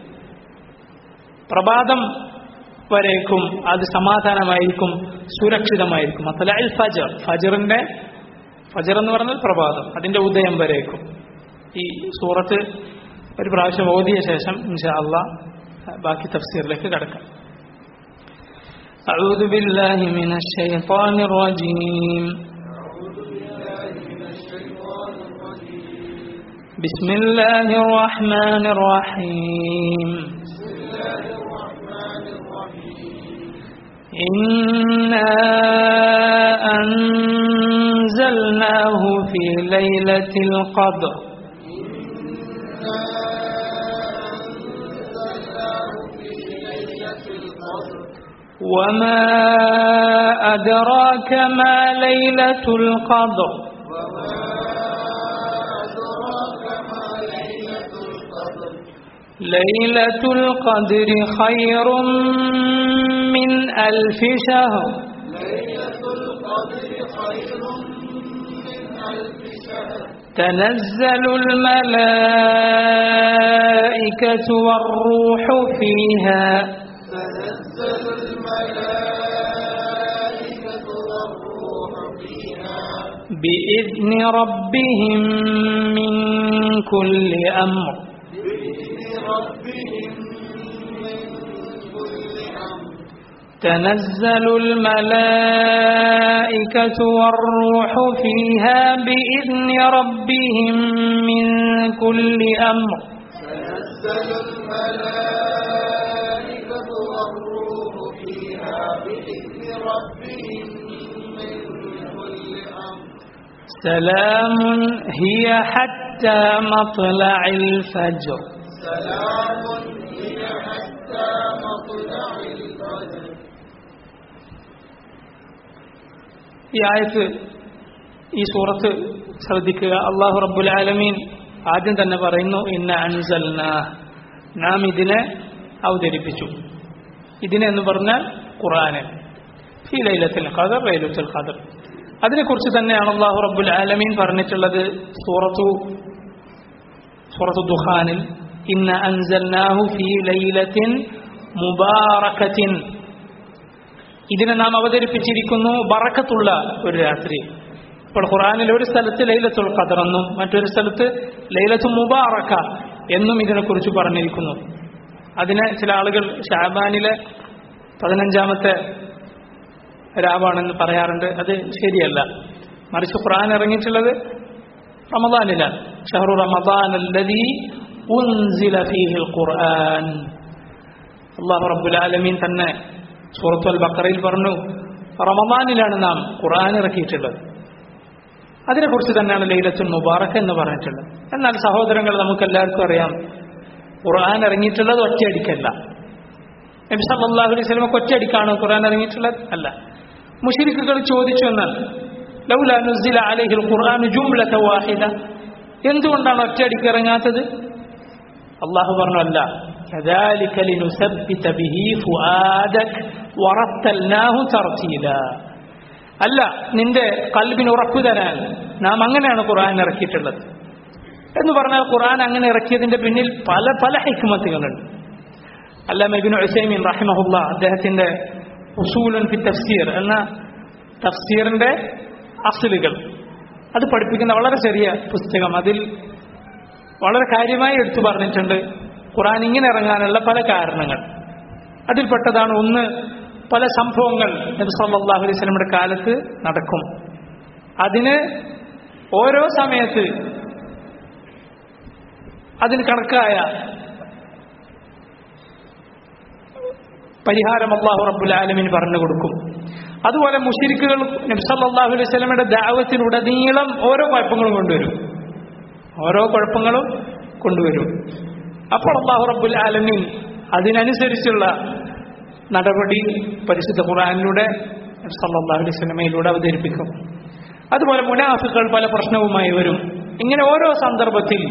പ്രഭാതം വരേക്കും അത് സമാധാനമായിരിക്കും സുരക്ഷിതമായിരിക്കും മത്തലൽ ഫജർ ഫജറിന്റെ ഫജർ എന്ന് പറഞ്ഞാൽ പ്രഭാതം അതിന്റെ ഉദയം വരേക്കും ഈ സൂറത്ത് ഒരു പ്രാവശ്യം ഓതിയ ശേഷം ഇൻഷാ അള്ളാ ബാക്കി തഫ്സീറിലേക്ക് കടക്കാം أعوذ بالله من الشيطان الرجيم بسم الله الرحمن الرحيم إنا أنزلناه في ليلة القدر وما أدراك ما ليلة القدر ليلة القدر خير من ألف شهر تنزل الملائكة والروح فيها بإذن ربهم من كل أمر تنزل الملائكة والروح فيها بإذن ربهم من كل أمر تنزل الملائكة والروح فيها بإذن ربهم من كل أمر سلام هي حتى مطلع الفجر سلام هي حتى مطلع الفجر ഈ ആയത്ത് ഈ സൂറത്ത് ശ്രദ്ധിക്കുക അള്ളാഹു റബ്ബുൽ ആലമീൻ ആദ്യം തന്നെ പറയുന്നു ഇന്ന അൻസൽന നാം ഇതിനെ അവതരിപ്പിച്ചു ഇതിനെ എന്ന് പറഞ്ഞാൽ ഖുറാന് ഫി ലൈലത്തിൽ ഖദർ ലൈലത്തുൽ ഖദർ അതിനെക്കുറിച്ച് തന്നെയാണ് അള്ളാഹു റബ്ബുൽ ആലമീൻ പറഞ്ഞിട്ടുള്ളത് സൂറത്തു സൂറത്തു ദുഖാനിൽ ഇന്ന അൻസൽനാഹു ഫി ലൈലത്തിൻ മുബാറക്കത്തിൻ ഇതിനെ നാം അവതരിപ്പിച്ചിരിക്കുന്നു ബറക്കത്തുള്ള ഒരു രാത്രി ഇപ്പോൾ ഖുറാനിൽ ഒരു സ്ഥലത്ത് ലൈലത്തുൽ ഖദർ എന്നും മറ്റൊരു സ്ഥലത്ത് ലൈലത്തു മുബാറക്ക എന്നും ഇതിനെക്കുറിച്ച് പറഞ്ഞിരിക്കുന്നു അതിനെ ചില ആളുകൾ ഷാബാനിലെ പതിനഞ്ചാമത്തെ രാവാണെന്ന് പറയാറുണ്ട് അത് ശരിയല്ല മറിച്ച് ഖുറാൻ ഇറങ്ങിയിട്ടുള്ളത് റമദാനിലാണ് ഷഹറു റമദാൻ അല്ലദീ ഉൻസില ഫീഹിൽ ഖുർആൻ അല്ലാഹു റബ്ബുൽ ആലമീൻ തന്നെ സൂറത്തു അൽ ബക്കറയിൽ പറഞ്ഞു റമദാനിലാണ് നാം ഖുർആൻ ഇറക്കിയിട്ടുള്ളത് അതിനെക്കുറിച്ച് തന്നെയാണ് ലൈലത്തുൽ മുബാറക്ക് എന്ന് പറഞ്ഞിട്ടുള്ളത് എന്നാൽ സഹോദരങ്ങൾ നമുക്ക് എല്ലാവർക്കും അറിയാം ഖുർആൻ ഇറങ്ങിയിട്ടുള്ളത് ഒറ്റയടിക്കല്ല നബി സല്ലല്ലാഹു അലൈഹി വസല്ലം ഒറ്റയടിക്കാണോ ഖുർആൻ ഇറങ്ങിയിട്ടുള്ളത് അല്ല മുശ്രിക്കുകൾ ചോദിച്ചു എന്നാൽ ലൗല നുസില അലൈഹിൽ ഖുർആൻ ജുംലത വാഹിദ എന്തുകൊണ്ടാണ് ഒറ്റയടിക്ക് ഇറങ്ങാത്തത് അള്ളാഹു പറഞ്ഞു അല്ല كذلك لنثبت به فؤادك ورتلناه ترتيلا അല്ല നിന്റെ കൽബിന് ഉറപ്പു തരാൻ നാം അങ്ങനെയാണ് ഖുർആൻ ഇറക്കിയിട്ടുള്ളത് എന്ന് പറഞ്ഞാൽ ഖുർആൻ അങ്ങനെ ഇറക്കിയതിന്റെ പിന്നിൽ പല പല ഹിക്മത്തുകളുണ്ട് അല്ലാമ ഇബ്നു ഉസൈമീൻ റഹിമഹുല്ല അദ്ദേഹത്തിന്റെ ഉസൂലുൻ ഫി തഫ്സീർ എന്ന തഫ്സീറിന്റെ അസലുകൾ അത് പഠിപ്പിക്കുന്ന വളരെ ചെറിയ പുസ്തകം അതിൽ വളരെ കാര്യമായി എടുത്തു പറഞ്ഞിട്ടുണ്ട് ഖുറാൻ ഇങ്ങനെ ഇറങ്ങാനുള്ള പല കാരണങ്ങൾ അതിൽപ്പെട്ടതാണ് ഒന്ന് പല സംഭവങ്ങൾ നബി സല്ലല്ലാഹു അലൈഹി വസല്ലമയുടെ കാലത്ത് നടക്കും അതിന് ഓരോ സമയത്ത് അതിന് കണക്കായ പരിഹാരം അള്ളാഹു റബ്ബുൽ ആലമീൻ പറഞ്ഞു കൊടുക്കും അതുപോലെ മുഷിരിക്കുകൾ നബി സല്ലല്ലാഹു അലൈഹി വസല്ലമയുടെ ദാവത്തിലുടനീളം ഓരോ കുഴപ്പങ്ങളും കൊണ്ടുവരും ഓരോ കുഴപ്പങ്ങളും കൊണ്ടുവരും അപ്പോൾ അള്ളാഹു റബ്ബുൽ ആലമീൻ അതിനനുസരിച്ചുള്ള നടപടി പരിശുദ്ധ ഖുർആനിലൂടെ നബി സല്ലല്ലാഹു അലൈഹി വസല്ലമയിലൂടെ അവതരിപ്പിക്കും അതുപോലെ മുനാഫികൾ പല പ്രശ്നവുമായി വരും ഇങ്ങനെ ഓരോ സന്ദർഭത്തിൽ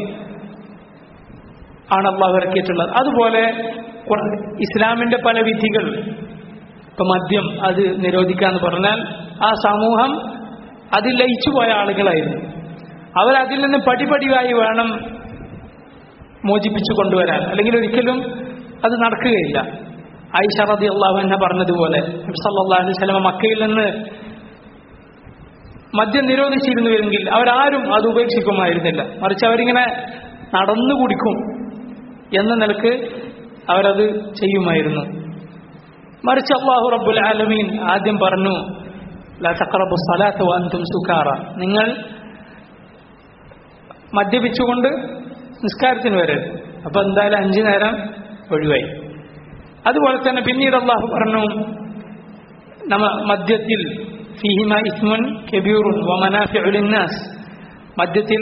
ആണ് അള്ളാഹു ഇറക്കിയിട്ടുള്ളത് അതുപോലെ ഖുർ- ഇസ്ലാമിന്റെ പല വിധികൾ ഇപ്പൊ മദ്യം അത് നിരോധിക്കാന്ന് പറഞ്ഞാൽ ആ സമൂഹം അതിൽ ലയിച്ചു പോയ ആളുകളായിരുന്നു അവരതിൽ നിന്ന് പടിപടിയായി വേണം മോചിപ്പിച്ചു കൊണ്ടുവരാൻ അല്ലെങ്കിൽ ഒരിക്കലും അത് നടക്കുകയില്ല ആയിഷ റതി അള്ളാഹു എന്നെ പറഞ്ഞതുപോലെ നബി സല്ലല്ലാഹു അലൈഹി വസല്ലമ മക്കയിൽ നിന്ന് മദ്യം നിരോധിച്ചിരുന്നുവെങ്കിൽ അവരാരും അത് ഉപേക്ഷിക്കുമായിരുന്നില്ല മറിച്ച് അവരിങ്ങനെ നടന്നു കുടിക്കും എന്ന നിലക്ക് അവരത് ചെയ്യുമായിരുന്നു മറിച്ച് അള്ളാഹു റബ്ബുൽ ആലമീൻ ആദ്യം പറഞ്ഞു ലാ തഖറബു സ്വലാത്ത വഅൻതും സുകാറ നിങ്ങൾ മദ്യപിച്ചുകൊണ്ട് നിസ്കാരത്തിന് വരരുത് അപ്പൊ എന്തായാലും അഞ്ചു നേരം ഒഴിവായി അതുപോലെ തന്നെ പിന്നീട് അള്ളാഹു പറഞ്ഞു നമ്മ മദ്യത്തിൽ ഫിഹിമ ഇസ്മുൻ കെബീറുൻ വമനാഫിഉ ലിന്നാസ് മദ്യത്തിൽ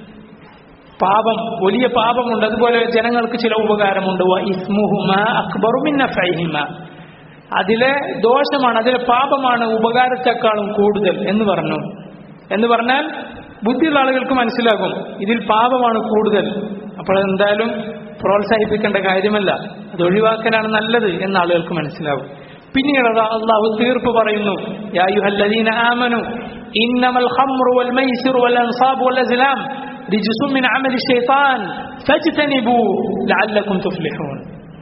പാപം വലിയ പാപമുണ്ട് അതുപോലെ ജനങ്ങൾക്ക് ചില ഉപകാരമുണ്ട് വ ഇസ്മുഹുമ അക്ബറു മിൻ നഫഇഹിമ അതിലെ ദോഷമാണ് അതിലെ പാപമാണ് ഉപകാരത്തെക്കാളും കൂടുതൽ എന്ന് പറഞ്ഞു എന്ന് പറഞ്ഞാൽ ബുദ്ധിയുള്ള ആളുകൾക്ക് മനസ്സിലാകും ഇതിൽ പാപമാണ് കൂടുതൽ അപ്പോൾ എന്തായാലും പ്രോത്സാഹിപ്പിക്കേണ്ട കാര്യമല്ല അത് ഒഴിവാക്കലാണ് നല്ലത് എന്ന് ആളുകൾക്ക് മനസ്സിലാകും പിന്നീട് അതാ അള്ളാഹു തീർപ്പ് പറയുന്നു യാ അയ്യുഹല്ലദീന ആമനു ഇന്നമൽ ഖംറു വൽ മൈസിറു വൽ അൻസാബു വൽ അസ്ലാം റിജ്സു മിൻ അമലി ശൈത്താൻ ഫജ്തനിബൂ ലഅല്ലക്കും തുഫ്ലിഹൂൻ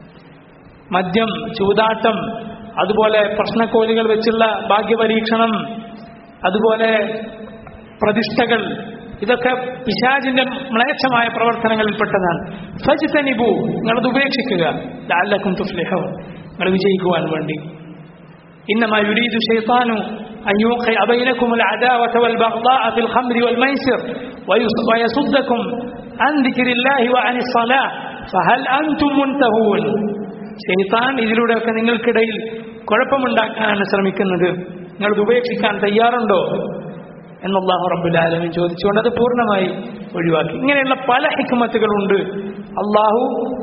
മദ്യം ചൂതാട്ടം അതുപോലെ പ്രശ്നക്കോലുകൾ വെച്ചുള്ള ഭാഗ്യപരീക്ഷണം അതുപോലെ പ്രതിഷ്ഠകൾ ഇതൊക്കെ പിശാചിന്റെ മ്ലേച്ഛമായ പ്രവർത്തനങ്ങളിൽപ്പെട്ടതാണ് ഫജ്തനിബു നിങ്ങളത് ഉപേക്ഷിക്കുക ലാലക്കും തുഫ്ലിഹോ നിങ്ങൾ വിജയിക്കുവാൻ വേണ്ടി إنما يريد الشيطان أن يوقع بينكم العداوة والبغضاء في الخمر والميسر ويص- ويصدكم عن ذكر الله وعن الصلاة فهل أنتم منتهون ഷെയ്ത്താൻ ഇതിലൂടെയൊക്കെ നിങ്ങൾക്കിടയിൽ കുഴപ്പമുണ്ടാക്കാനാണ് ശ്രമിക്കുന്നത് നിങ്ങളത് ഉപേക്ഷിക്കാൻ തയ്യാറുണ്ടോ എന്നല്ലാഹു റബ്ബുൽ ആലമീൻ ചോദിച്ചുകൊണ്ട് അത് പൂർണ്ണമായി ഒഴിവാക്കി ഇങ്ങനെയുള്ള പല ഹിക്മത്തുകളുണ്ട് അള്ളാഹു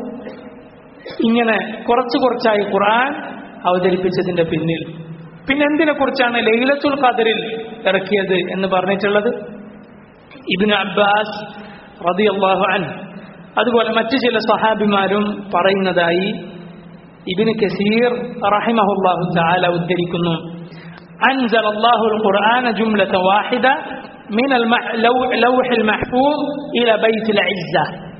ഇങ്ങനെ കുറച്ച് കുറച്ചായി ഖുർആൻ അവതരിപ്പിച്ചതിന്റെ പിന്നിൽ പിന്നെ എന്തിനെ കുറിച്ചാണ് ലൈലത്തുൽ ഖദറിൽ ഇറക്കിയത് എന്ന് പറഞ്ഞിട്ടുള്ളത് ഇബ്നു അബ്ബാസ് റളിയല്ലാഹു അൻഹു അതുപോലെ മറ്റു ചില സഹാബിമാരും പറയുന്നതായി ഇബ്നു കസീർ റഹിമഹുല്ലാഹു തആല ഉദ്ധരിക്കുന്നു أنزل الله القرآن جملة واحدة من اللوح المحفوظ إلى بيت العزة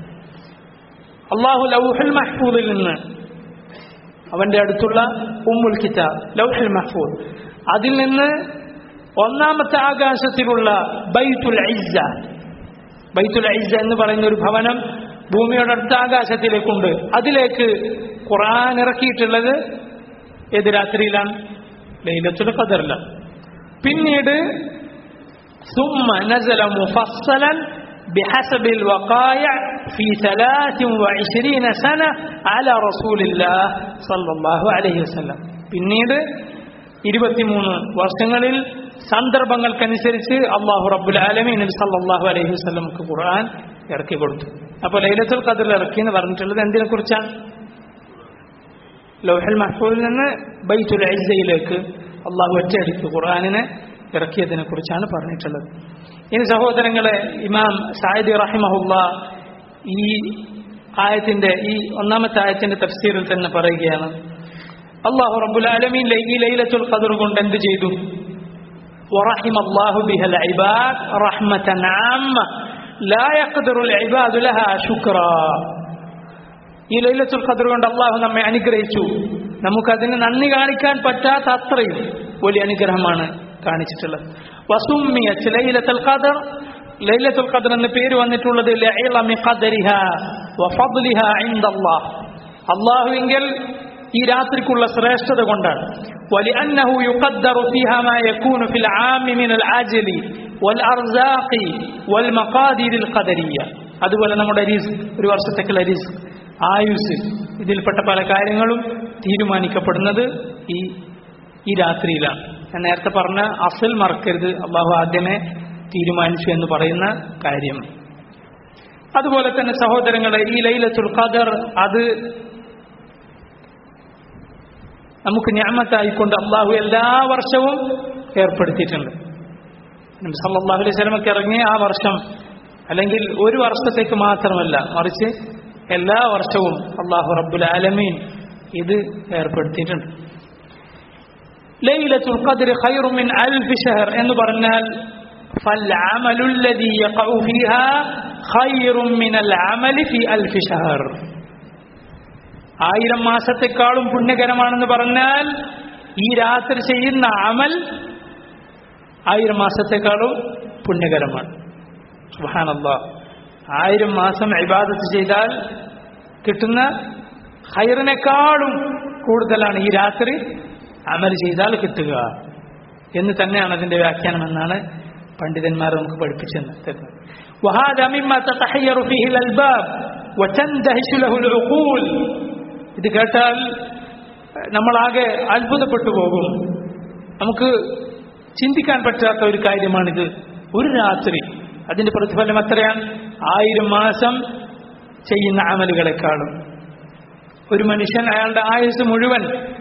അള്ളാഹു ലൗഹുൽ മഹ്ഫൂദിൽ നിന്ന് അവന്റെ അടുത്തുള്ള ഉമ്മുൽ കിതാബ് ലൗഹുൽ മഹ്ഫൂദ് അതിൽ നിന്ന് ഒന്നാമത്തെ ആകാശത്തിലുള്ള ബൈത്തുൽ ഇസ്സ ബൈത്തുൽ ഇസ്സ എന്ന് പറയുന്ന ഒരു ഭവനം ഭൂമിയുടെ അടുത്ത ആകാശത്തിലേക്കുണ്ട് അതിലേക്ക് ഖുർആൻ ഇറക്കിയിട്ടുള്ളത് ഏത് രാത്രിയിലാണ് ലൈലത്തുൽ ഖദറിലാണ് പിന്നീട് ثم نزل مفصلا بحسب الوقائع في ثلاث وعشرين سنة على رسول الله صلى الله عليه وسلم പിന്നീട് ഇരുപത്തിമൂന്ന് വർഷങ്ങളിൽ സന്ദർഭങ്ങൾക്കനുസരിച്ച് അള്ളാഹു റബ്ബുൽ ആലമീൻ നബി സല്ലല്ലാഹു അലൈഹി വസല്ലമക്ക് ഖുർആൻ ഇറക്കി കൊടുത്തു അപ്പോൾ ലൈലത്തുൽ ഖദറിൽ ഇറക്കി എന്ന് പറഞ്ഞിട്ടുള്ളത് എന്തിനെ കുറിച്ചാണ് ലൗഹൽ മഹ്ഫൂദിൽ നിന്ന് ബൈത്തുൽ ഇസ്സയിലേക്ക് അള്ളാഹു ഒറ്റയടിക്ക് ഖുർആാനിനെ ഇറക്കിയതിനെ കുറിച്ചാണ് പറഞ്ഞിട്ടുള്ളത് ഇനി സഹോദരങ്ങളെ ഇമാം സായിദ് റഹിമഹുല്ല ഈ ആയത്തിന്റെ ഈ ഒന്നാമത്തെ ആയത്തിന്റെ തഫ്സീറിൽ തന്നെ പറയുകയാണ് അള്ളാഹു റബ്ബുൽ ആലമീൻ ഈ ലൈലത്തുൽ ഖദർ കൊണ്ട് എന്ത് ചെയ്തു ورحم الله بها العباد رحمة عامة لا يقدر العباد لها شكرا ഈ ലൈലത്തുൽ ഖദർ കൊണ്ട് അള്ളാഹു നമ്മെ അനുഗ്രഹിച്ചു നമുക്കതിന് നന്ദി കാണിക്കാൻ പറ്റാത്ത അത്രയും വലിയ അനുഗ്രഹമാണ് കാണിച്ചിട്ടുള്ളത് വസുമ്മിയത്ത് ലൈലത്തുൽ ഖദർ ലൈലത്തുൽ ഖദർ എന്ന പേര് വന്നിട്ടുള്ളത് ലഇളമി ഖദരിഹ വഫദ്ലിഹ ഇൻദല്ലാഹ് അള്ളാഹുവിങ്കൽ ഈ രാത്രിക്കുള്ള ശ്രേഷ്ഠത കൊണ്ടാണ് ولأنه يقدر فيها ما يكون في العام من العجل والأرزاق والمقادير القدرية അതുപോലെ നമ്മുടെ റിസ്ക് ഒരു വർഷത്തേക്കുള്ള റിസ്ക് ആയുസ് ഇതിൽപ്പെട്ട പല കാര്യങ്ങളും തീരുമാനിക്കപ്പെടുന്നത് ഈ ഈ രാത്രിയിലാണ് ഞാൻ നേരത്തെ പറഞ്ഞ അസൽ മറക്കരുത് അള്ളാഹു ആദ്യമേ തീരുമാനിച്ചു എന്ന് പറയുന്ന കാര്യം അതുപോലെ തന്നെ സഹോദരങ്ങളെ ഈ ലൈലത്തുൽ ഖദർ അത് നമുക്ക് ഞാമത്തായിക്കൊണ്ട് അള്ളാഹു എല്ലാ വർഷവും ഏർപ്പെടുത്തിയിട്ടുണ്ട് നബി സല്ലല്ലാഹു അലൈഹി വസല്ലമക്ക് ഇറങ്ങിയ ആ വർഷം അല്ലെങ്കിൽ ഒരു വർഷത്തേക്ക് മാത്രമല്ല മറിച്ച് എല്ലാ വർഷവും അള്ളാഹു റബ്ബുൽ ആലമീൻ ഇത് ഏർപ്പെടുത്തിയിട്ടുണ്ട് ലൈലത്തുൽ ഖദ്ർ ഖൈറു മിൻ അൽഫി ഷഹർ എന്ന് പറഞ്ഞാൽ فالعمل الذي يقع فيها خير من العمل في ألف شهر ആയിരം മാസത്തെക്കാളും പുണ്യകരമാണെന്ന് പറഞ്ഞാൽ ഈ രാത്രി ചെയ്യുന്ന അമൽ ആയിരം മാസത്തെക്കാളും പുണ്യകരമാണ് സുഹാനല്ല ആയിരം മാസം ഇബാദത്ത് ചെയ്താൽ കിട്ടുന്ന ഹൈറിനേക്കാളും കൂടുതലാണ് ഈ രാത്രി അമൽ ചെയ്താൽ കിട്ടുക എന്ന് തന്നെയാണ് അതിന്റെ വ്യാഖ്യാനം എന്നാണ് പണ്ഡിതന്മാർ നമുക്ക് പഠിപ്പിച്ചു തരുന്നത് وهذا مما تتحير فيه الألباب وتندهش له العقول ഇത് കേട്ടാൽ നമ്മളാകെ അത്ഭുതപ്പെട്ടു പോകും നമുക്ക് ചിന്തിക്കാൻ പറ്റാത്ത ഒരു കാര്യമാണിത് ഒരു രാത്രി അതിന്റെ പ്രതിഫലം എത്രയാണ് ആയിരം മാസം ചെയ്യുന്ന അമലുകളെക്കാളും ഒരു മനുഷ്യൻ അയാളുടെ ആയുസ് മുഴുവൻ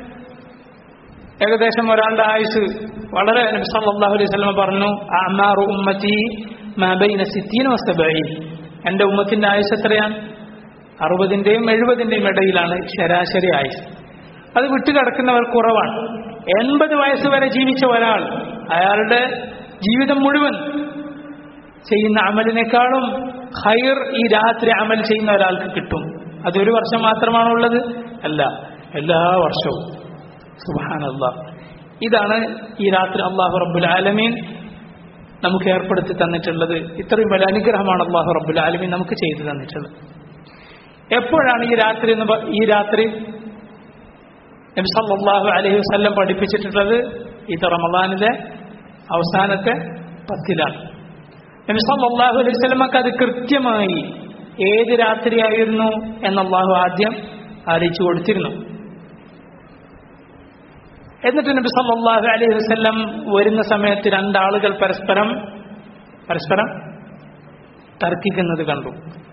ഏകദേശം ഒരാളുടെ ആയുസ് വളരെ നബി സല്ലല്ലാഹു അലൈഹി വസല്ലം പറഞ്ഞു അമാറു ഉമ്മത്തി മാ ബൈന സിത്തീന വസബഈൻ എൻ്റെ ഉമ്മത്തിന്റെ ആയുസ് എത്രയാണ് അറുപതിന്റെയും എഴുപതിന്റെയും ഇടയിലാണ് ശരാശരി ആയുസ് അത് വിട്ടുകിടക്കുന്നവർ കുറവാണ് എൺപത് വയസ്സ് വരെ ജീവിച്ച ഒരാൾ അയാളുടെ ജീവിതം മുഴുവൻ ചെയ്യുന്ന അമലിനേക്കാളും ഹൈർ ഈ രാത്രി അമൽ ചെയ്യുന്ന ഒരാൾക്ക് കിട്ടും അതൊരു വർഷം മാത്രമാണുള്ളത് അല്ല എല്ലാ വർഷവും സുബാനല്ല ഇതാണ് ഈ രാത്രി അള്ളാഹു റബ്ബുൽ ആലമീൻ നമുക്ക് ഏർപ്പെടുത്തി തന്നിട്ടുള്ളത് ഇത്രയും വലിയ അനുഗ്രഹമാണ് അള്ളാഹു റബ്ബുൽ ആലമീൻ നമുക്ക് ചെയ്തു തന്നിട്ടുള്ളത് എപ്പോഴാണ് ഈ രാത്രി എന്ന് പ- ഈ രാത്രി നബി സല്ലല്ലാഹു അലൈഹി വസല്ലം പഠിപ്പിച്ചിട്ടുള്ളത് ഇത് റമദാനിലെ അവസാനത്തെ പത്തിലാണ് നബി സല്ലല്ലാഹു അലൈഹി വസല്ലമക്ക് അത് കൃത്യമായി ഏത് രാത്രിയായിരുന്നു എന്ന് അള്ളാഹു ആദ്യം അറിയിച്ചു കൊടുത്തിരുന്നു എന്നിട്ട് നബി സല്ലല്ലാഹു അലൈഹി വസല്ലം വരുന്ന സമയത്ത് രണ്ടാളുകൾ പരസ്പരം പരസ്പരം തർക്കിക്കുന്നത് കണ്ടു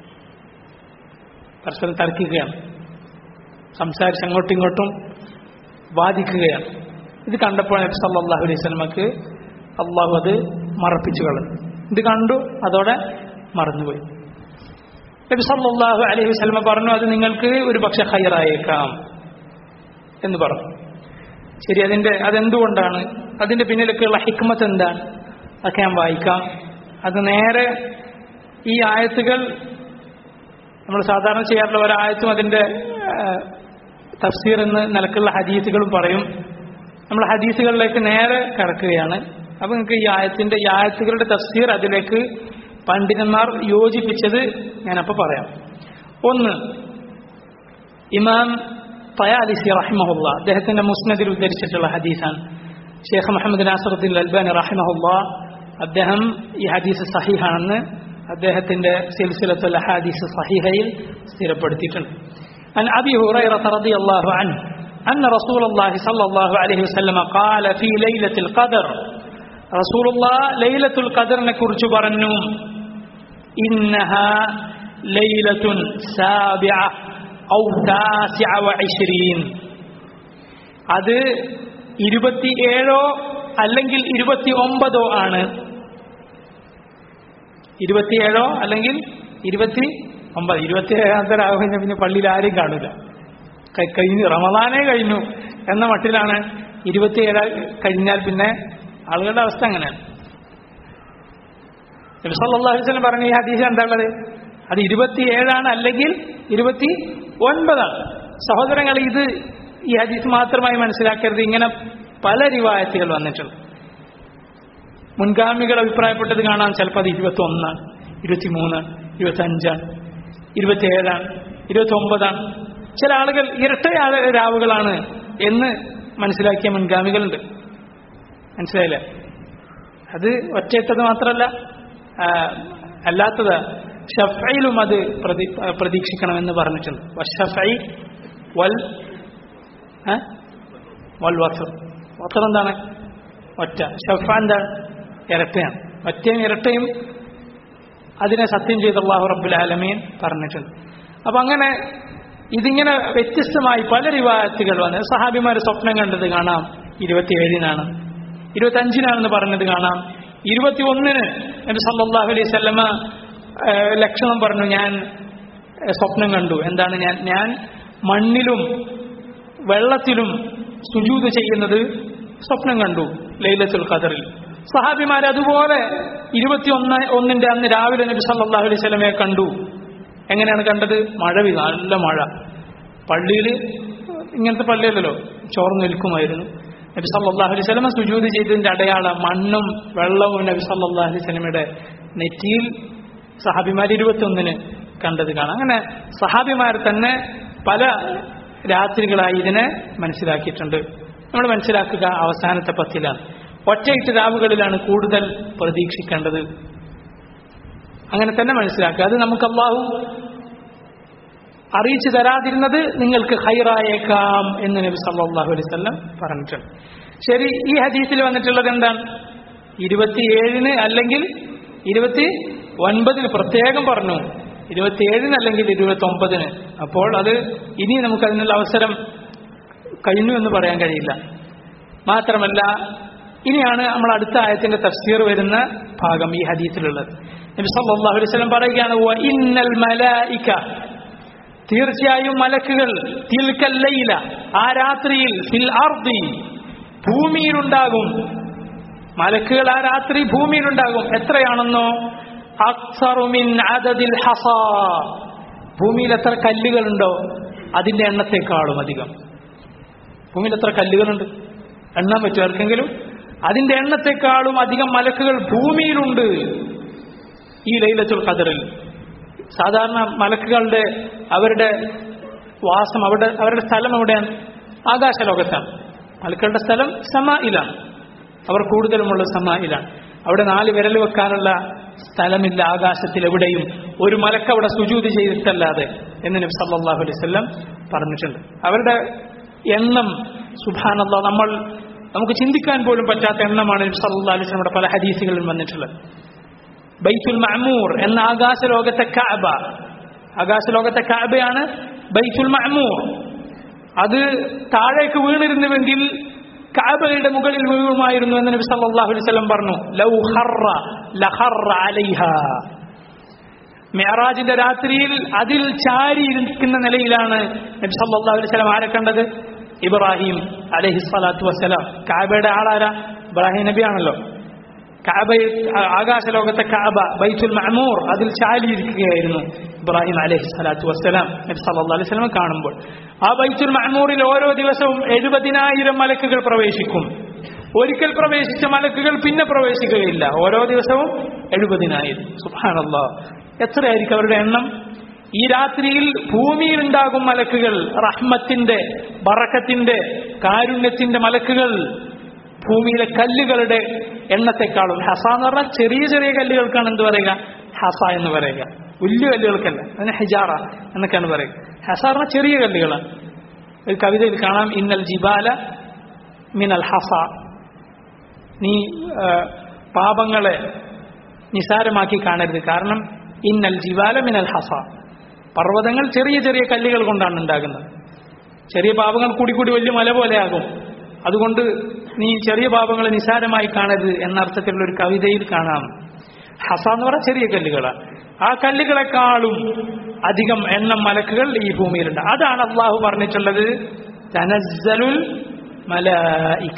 പരസ്പരം തർക്കിക്കുകയാണ് സംസാരിച്ച് അങ്ങോട്ടും ഇങ്ങോട്ടും വാദിക്കുകയാണ് ഇത് കണ്ടപ്പോൾ നബി സല്ലല്ലാഹു അലൈഹി വസല്ലമക്ക് അള്ളാഹു അത് മറപ്പിച്ചു കളഞ്ഞു ഇത് കണ്ടു അതോടെ മറന്നുപോയി നബി സല്ലല്ലാഹു അലൈഹി വസല്ലമ പറഞ്ഞു അത് നിങ്ങൾക്ക് ഒരു പക്ഷെ ഹൈറായേക്കാം എന്ന് പറഞ്ഞു ശരി അതിന്റെ അതെന്തുകൊണ്ടാണ് അതിന്റെ പിന്നിലൊക്കെയുള്ള ഹിക്മത്ത് എന്താണ് അതൊക്കെ ഞാൻ വായിക്കാം അത് നേരെ ഈ ആയത്തുകൾ നമ്മൾ സാധാരണ ചെയ്യാറുള്ള ഒരായത്തും അതിന്റെ ആ, തഫ്സീർ എന്ന് നിലക്കുള്ള ഹദീസുകളും പറയും നമ്മൾ ഹദീസുകളിലേക്ക് നേരെ കടക്കുകയാണ് അപ്പൊ നിങ്ങൾക്ക് ഈ ആയത്തിന്റെ ഈ ആയത്തുകളുടെ തഫ്സീർ അതിലേക്ക് പണ്ഡിതന്മാർ യോജിപ്പിച്ചത് ഞാനപ്പോൾ പറയാം ഒന്ന് ഇമാം തയാലിസി റഹിമഹുല്ല അദ്ദേഹത്തിന്റെ മുസ്നദിൽ ഉദ്ധരിച്ചിട്ടുള്ള ഹദീസാണ് ഷേഖ് മുഹമ്മദ് നാസറുദ്ദീൻ അൽബാനി റഹിമഹുല്ല അദ്ദേഹം ഈ ഹദീസ് സഹിഹാണെന്ന് അദ്ദേഹത്തിന്റെ സിൽസിലത്തുൽ ഹദീസ് സഹിഹയിൽ സ്ഥിരപ്പെടുത്തിയിട്ടുണ്ട് عن أبي هريرة رضي الله عنه أن رسول الله صلى الله عليه وسلم قال في ليلة القدر رسول الله ليلة القدر نكرج برنوم إنها ليلة سابعة أو تاسعة وعشرين അത് ഇരുപത്തിയേഴോ അല്ലെങ്കിൽ ഇരുപത്തി ഒമ്പതോ ആണ് ഇരുപത്തിയേഴോ അല്ലെങ്കിൽ ഇരുപത്തി ഒമ്പത് ഇരുപത്തിയേഴാന്തരാകും കഴിഞ്ഞാൽ പിന്നെ പള്ളിയിൽ ആരും കാണൂല ക- കഴിഞ്ഞു റമദാനേ കഴിഞ്ഞു എന്ന മട്ടിലാണ് ഇരുപത്തിയേഴ് കഴിഞ്ഞാൽ പിന്നെ ആളുകളുടെ അവസ്ഥ അങ്ങനെയാണ് നബി സല്ലല്ലാഹു അലൈഹി വസല്ലം പറഞ്ഞ ഈ ഹദീസ് എന്താ ഉള്ളത് അത് ഇരുപത്തിയേഴാണ് അല്ലെങ്കിൽ ഇരുപത്തി ഒൻപതാണ് സഹോദരങ്ങൾ ഇത് ഈ ഹദീസ് മാത്രമായി മനസ്സിലാക്കരുത് ഇങ്ങനെ പല റിവായത്തുകൾ വന്നിട്ടുണ്ട് മുൻഗാമികൾ അഭിപ്രായപ്പെട്ടത് കാണാം ചിലപ്പോൾ അത് ഇരുപത്തി ഒന്നാണ് ഇരുപത്തിമൂന്ന് ഇരുപത്തി അഞ്ചാണ് ഇരുപത്തിയേഴാണ് ഇരുപത്തി ഒമ്പതാണ് ചില ആളുകൾ ഇരട്ട ആള് രാവുകളാണ് എന്ന് മനസ്സിലാക്കിയ മുൻഗാമികളുണ്ട് മനസ്സിലായില്ലേ അത് ഒറ്റയിട്ടത് മാത്രമല്ല ആ, അല്ലാത്തത് ഷഫയിലും അത് പ്രതി പ്രതീക്ഷിക്കണമെന്ന് പറഞ്ഞിട്ടുണ്ട് വഷഫൈ വൽ ഏ? വൽ വസർ വസർ എന്താണ് ഒറ്റ ഷഫ എന്താണ് ഇരട്ടയാണ് ഒറ്റയും ഇരട്ടയും അതിനെ സത്യം ചെയ്ത് അള്ളാഹു റബ്ബുൽ ആലമീൻ പറഞ്ഞിട്ടുണ്ട് അപ്പൊ അങ്ങനെ ഇതിങ്ങനെ വ്യത്യസ്തമായി പല റിവായത്തുകൾ വന്ന് സഹാബിമാർ സ്വപ്നം കണ്ടത് കാണാം ഇരുപത്തിയേഴിനാണ് ഇരുപത്തി അഞ്ചിനാണെന്ന് പറഞ്ഞത് കാണാം ഇരുപത്തി ഒന്നിന് നബി സല്ലല്ലാഹു അലൈഹി സ്വല്ലമ ലക്ഷണം പറഞ്ഞു ഞാൻ ഏഹ്, സ്വപ്നം കണ്ടു എന്താണ് ഞാൻ ഞാൻ മണ്ണിലും വെള്ളത്തിലും സുജൂത് ചെയ്യുന്നത് സ്വപ്നം കണ്ടു ലൈലത്തുൽ ഖദറിൽ സഹാബിമാർ അതുപോലെ ഇരുപത്തി ഒന്ന് ഒന്നിന്റെ അന്ന് രാവിലെ നബി സല്ലല്ലാഹു അലൈഹി സ്വലമയെ കണ്ടു എങ്ങനെയാണ് കണ്ടത് മഴ പെയ്തു നല്ല മഴ പള്ളിയിൽ ഇങ്ങനത്തെ പള്ളിയല്ലല്ലോ ചോർന്നു നിൽക്കുമായിരുന്നു നബി സല്ലല്ലാഹു അലൈഹി സ്വലമ സുജൂത് ചെയ്തതിന്റെ അടയാളം മണ്ണും വെള്ളവും നബി സല്ലല്ലാഹു അലൈഹി സ്വലമയുടെ നെറ്റിയിൽ സഹാബിമാർ ഇരുപത്തി ഒന്നിന് കണ്ടത് കാണാം അങ്ങനെ സഹാബിമാർ തന്നെ പല രാത്രികളായി ഇതിനെ മനസ്സിലാക്കിയിട്ടുണ്ട് നമ്മൾ മനസ്സിലാക്കുക അവസാനത്തെ പത്തിലാണ് ഒറ്റയിട്ട് രാവുകളിലാണ് കൂടുതൽ പ്രതീക്ഷിക്കേണ്ടത് അങ്ങനെ തന്നെ മനസ്സിലാക്കുക അത് നമുക്ക് അള്ളാഹു അറിയിച്ചു തരാതിരുന്നത് നിങ്ങൾക്ക് ഹൈറായേക്കാം എന്ന് നബി സല്ലല്ലാഹു അലൈഹി വസല്ലം പറഞ്ഞിട്ടുണ്ട് ശരി ഈ ഹദീസിൽ വന്നിട്ടുള്ളത് എന്താണ് ഇരുപത്തിയേഴിന് അല്ലെങ്കിൽ ഇരുപത്തി ഒൻപതിന് പ്രത്യേകം പറഞ്ഞു ഇരുപത്തിയേഴിന് അല്ലെങ്കിൽ ഇരുപത്തി ഒമ്പതിന് അപ്പോൾ അത് ഇനി നമുക്ക് അതിനുള്ള അവസരം കഴിഞ്ഞു എന്ന് പറയാൻ കഴിയില്ല മാത്രമല്ല ഇനിയാണ് നമ്മൾ അടുത്ത ആയത്തിന്റെ തഫ്സീർ വരുന്ന ഭാഗം ഈ ഹദീസിലുള്ളത് നബി സല്ലല്ലാഹു അലൈഹി വസല്ലം പറയുകയാണ് "വ ഇന്നൽ മലായിക തീർച്ചയായും മലക്കുകൾ തിൽക്കൽ ലൈല ആ രാത്രിയിൽ ഫിൽ അർദി ഭൂമിയിലുണ്ടാകും മലക്കുകൾ ആ രാത്രി ഭൂമിയിലുണ്ടാകും എത്രയാണെന്നോ അക്സറു മിൻ അദദിൽ ഹസാ ഭൂമിയിൽ എത്ര കല്ലുകളുണ്ടോ അതിന്റെ എണ്ണത്തെക്കാളും അധികം ഭൂമിയിൽ എത്ര കല്ലുകളുണ്ട് എണ്ണാൻ പറ്റും ആർക്കെങ്കിലും അതിന്റെ എണ്ണത്തെക്കാളും അധികം മലക്കുകൾ ഭൂമിയിലുണ്ട് ഈ ലൈലത്തുൽ ഖദറിൽ സാധാരണ മലക്കുകളുടെ അവരുടെ വാസം അവിടെ അവരുടെ സ്ഥലം എവിടെയാണ് ആകാശലോകത്താണ് മലക്കുകളുടെ സ്ഥലം സമായിലാണ് അവർ കൂടുതലുമുള്ള സമായിലാണ് അവിടെ നാല് വിരൽ വെക്കാനുള്ള സ്ഥലമില്ല ആകാശത്തിൽ എവിടെയും ഒരു മലക്ക് അവിടെ സുജൂതി ചെയ്തിട്ടല്ലാതെ എന്ന് നബി സല്ലല്ലാഹു അലൈഹി വസല്ലം പറഞ്ഞിട്ടുണ്ട് അവരുടെ എണ്ണം സുബാനല്ല നമ്മൾ നമുക്ക് ചിന്തിക്കാൻ പോലും പറ്റാത്ത എണ്ണമാണ് നബി സല്ലല്ലാഹു അലൈഹി വസല്ലമയുടെ പല ഹദീസുകളിലും വന്നിട്ടുള്ളത് ബൈത്തുൽ മഅമൂർ എന്ന ആകാശലോകത്തെ കഅബ ആകാശലോകത്തെ കഅബയാണ് ബൈത്തുൽ മഅമൂർ അത് താഴേക്ക് വീണിരുന്നുവെങ്കിൽ കഅബയുടെ മുകളിൽ വീഴുമായിരുന്നു എന്ന് നബി സല്ലല്ലാഹു അലൈഹി വസല്ലം പറഞ്ഞു ലൗ ഖറ ലഖറ അലൈഹ മെഹറാജിന്റെ രാത്രിയിൽ അതിൽ ചാരിയിരിക്കുന്ന നിലയിലാണ് നബി സല്ലല്ലാഹു അലൈഹി വസല്ലം ആരെ കണ്ടത് ഇബ്രാഹിം അലൈഹി സ്വലാത്തു വസ്സലാം കാബയുടെ ആളാരാ ഇബ്രാഹിം നബിയാണല്ലോ കാബ ആകാശലോകത്തെ കാബ ബൈത്തുൽ മഅമൂർ അതിൽ ചാലിയിരിക്കുകയായിരുന്നു ഇബ്രാഹിം അലൈഹി സ്വലാത്തു വസ്സലാം നബി സല്ലല്ലാഹു അലൈഹി വസല്ലം കാണുമ്പോൾ ആ ബൈത്തുൽ മഅമൂറിൽ ഓരോ ദിവസവും എഴുപതിനായിരം മലക്കുകൾ പ്രവേശിക്കും ഒരിക്കൽ പ്രവേശിച്ച മലക്കുകൾ പിന്നെ പ്രവേശിക്കുകയില്ല ഓരോ ദിവസവും എഴുപതിനായിരം സുബ്ഹാനല്ലാഹ് എത്രയായിരിക്കും അവരുടെ എണ്ണം ഈ രാത്രിയിൽ ഭൂമിയിൽ ഉണ്ടാകും മലക്കുകൾ റഹ്മത്തിന്റെ ബറക്കത്തിന്റെ കാരുണ്യത്തിന്റെ മലക്കുകൾ ഭൂമിയിലെ കല്ലുകളുടെ എണ്ണത്തെക്കാളും ഹസ എന്ന് പറഞ്ഞാൽ ചെറിയ ചെറിയ കല്ലുകൾക്കാണ് എന്ത് പറയുക ഹസ എന്ന് പറയുക വലിയ കല്ലുകൾക്കല്ല അതിന് ഹിജാറ എന്നൊക്കെയാണ് പറയുക ഹസ പറഞ്ഞാൽ ചെറിയ കല്ലുകളാണ് ഒരു കവിതയിൽ കാണാം ഇന്നൽ ജിബാല മിനൽ ഹസ നീ ആ, പാപങ്ങളെ നിസാരമാക്കി കാണരുത് കാരണം ഇന്നൽ ജിബാല മിനൽ ഹസ പർവ്വതങ്ങൾ ചെറിയ ചെറിയ കല്ലുകൾ കൊണ്ടാണ് ഉണ്ടാകുന്നത് ചെറിയ പാപങ്ങൾ കൂടി കൂടി വലിയ മല പോലെയാകും അതുകൊണ്ട് നീ ചെറിയ പാപങ്ങളെ നിസാരമായി കാണരുത് എന്ന അർത്ഥത്തിലുള്ള ഒരു കവിതയിൽ കാണാം ഹസ എന്ന് പറഞ്ഞ ചെറിയ കല്ലുകളാണ് ആ കല്ലുകളെക്കാളും അധികം എണ്ണം മലക്കുകൾ ഈ ഭൂമിയിലുണ്ട് അതാണ് അള്ളാഹു പറഞ്ഞിട്ടുള്ളത് തനസ്സലുൽ മലായിക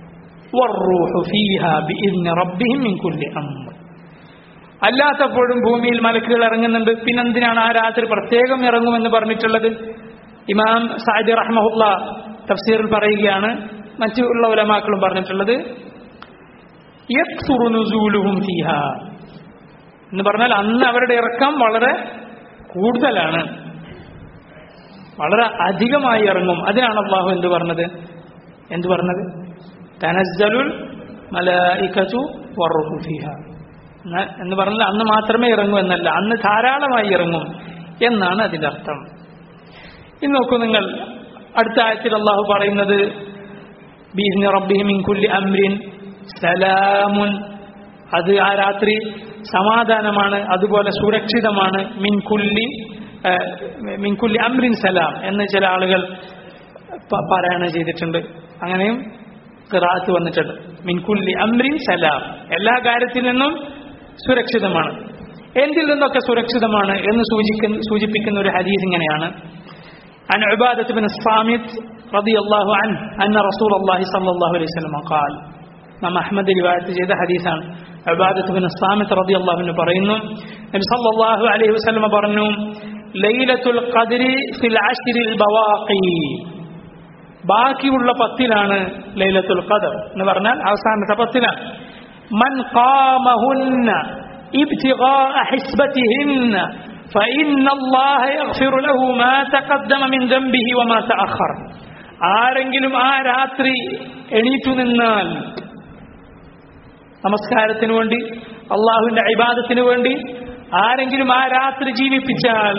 വറൂഹു ഫീഹാ ബിഇذن റബ്ബിഹിം മിൻ കുല്ലി അംർ അല്ലാത്തപ്പോഴും ഭൂമിയിൽ മലക്കുകൾ ഇറങ്ങുന്നുണ്ട് പിന്നെന്തിനാണ് ആ രാത്രി പ്രത്യേകം ഇറങ്ങുമെന്ന് പറഞ്ഞിട്ടുള്ളത് ഇമാം സാദി റഹ്മഹുല്ല തഫ്സീറിൽ പറയുകയാണ് മറ്റുള്ള ഉലമാക്കളും പറഞ്ഞിട്ടുള്ളത് യക്സുറു നുസൂലുഹും ഫീഹാ എന്ന് പറഞ്ഞാൽ അന്ന് അവരുടെ ഇറക്കം വളരെ കൂടുതലാണ് വളരെ അധികമായി ഇറങ്ങും അതിനാണ് അള്ളാഹു എന്ത് പറഞ്ഞത് എന്ത് പറഞ്ഞത് തനസ്സലുൽ മലായിക്കച്ചു വറുഹു ഫീഹ എന്ന് എന്ന് പറഞ്ഞാൽ അന്ന് മാത്രമേ ഇറങ്ങൂ എന്നല്ല അന്ന് ധാരാളമായി ഇറങ്ങും എന്നാണ് അതിന്റെ അർത്ഥം ഇന്ന് നോക്കൂ നിങ്ങൾ അടുത്ത ആയത്തിൽ അള്ളാഹു പറയുന്നത് ബീഹിനി റബ്ബിഹി മിൻ കുല്ലി അംരിൻ സലാമുൻ അത് ആ രാത്രി സമാധാനമാണ് അതുപോലെ സുരക്ഷിതമാണ് മിൻ കുല്ലി ആ, മിൻ കുല്ലി അംരിൻ സലാം എന്ന് ചില ആളുകൾ പ- പാരായണം ചെയ്തിട്ടുണ്ട് അങ്ങനെയും ഖിറാഅത്ത് വന്നിട്ടുണ്ട് മിൻ കുല്ലി അംരിൻ സലാം എല്ലാ കാര്യത്തിൽ നിന്നും സുരക്ഷിതമാണ് എന്തിൽ നിന്നൊക്കെ സുരക്ഷിതമാണ് എന്ന് സൂചിക്കുന്ന സൂചിപ്പിക്കുന്ന ഒരു ഹദീസ് ഇങ്ങനെയാണ് عن عبادة بن الصامت رضي الله عنه أن رسول الله صلى الله عليه وسلم قال നാം അഹമ്മദ് റിവായത്ത് ചെയ്ത ഹദീസാണ് അബാദത്ത് ബിൻ സാമിത്ത് റളിയല്ലാഹു അൻഹു പറയുന്നു നബി സല്ലല്ലാഹു അലൈഹി വസല്ലം പറഞ്ഞു ലൈലത്തുൽ ഖദ്രി ഫിൽ അശ്രിൽ ബവാഖി ബാക്കിയുള്ള പത്തിലാണ് ലൈലത്തുൽ ഖദർ എന്ന് പറഞ്ഞാൽ അവസാനത്തെ പത്തിലാണ് മൻ ഖാമഹുന്ന ابتغاء حسبتهن فإن الله يغفر له ما تقدم من ذنبه وما تأخر ആരെങ്കിലും ആ രാത്രി എണീറ്റു നിന്നാൽ നമസ്കാരത്തിന് വേണ്ടി അള്ളാഹുവിന്റെ ഇബാദത്തിന് വേണ്ടി ആരെങ്കിലും ആ രാത്രി ജീവിപ്പിച്ചാൽ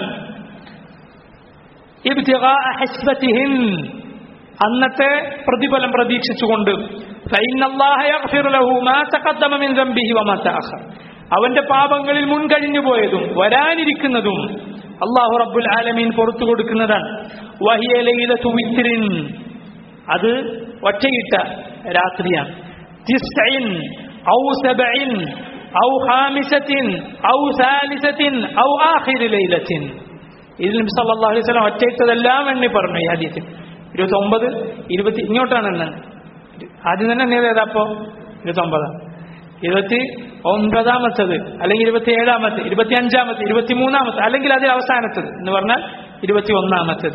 ഇബ്തിഗാഅ ഹസ്ബത്തിഹിൻ അന്നത്തെ പ്രതിഫലം പ്രതീക്ഷിച്ചുകൊണ്ട് فإن الله يغفر له ما تقدم من ذنبه وما تأخر അവന്റെ പാപങ്ങളിൽ മുൻകഴിഞ്ഞു പോയതും വരാനിരിക്കുന്നതും അള്ളാഹു റബ്ബുൽ ആലമീൻ പുറത്തു കൊടുക്കുന്നതാണ് വഹിയ ലൈലത്തു വിത്രിൻ അത് ഒറ്റയിട്ട രാത്രിയാണ് തിസ്ഇൻ ഔ സബഇൻ ഔ ഖാമിസത്തിൻ ഔ സാലിസത്തിൻ ഔ ആഖിർ ലൈലത്തിൻ ഇതിൽ നബി സല്ലല്ലാഹു അലൈഹി വസല്ലം ഒറ്റയിട്ടതെല്ലാം എണ്ണി പറഞ്ഞു ഈ ഹദീസിൽ ഇരുപത്തി ഒമ്പത് ഇരുപത്തി ഇങ്ങോട്ടാണ് എണ്ണൻ ആദ്യം തന്നെ എണ്ണിയത് ഏതാപ്പോ ഇരുപത്തി ഒമ്പതാം ഇരുപത്തി ഒൻപതാമത്തത് അല്ലെങ്കിൽ ഇരുപത്തി ഏഴാമത്തെ ഇരുപത്തി അഞ്ചാമത്തെ ഇരുപത്തി മൂന്നാമത്തെ അല്ലെങ്കിൽ അതിൽ അവസാനത്തത് എന്ന് പറഞ്ഞാൽ ഇരുപത്തി ഒന്നാമത്തത്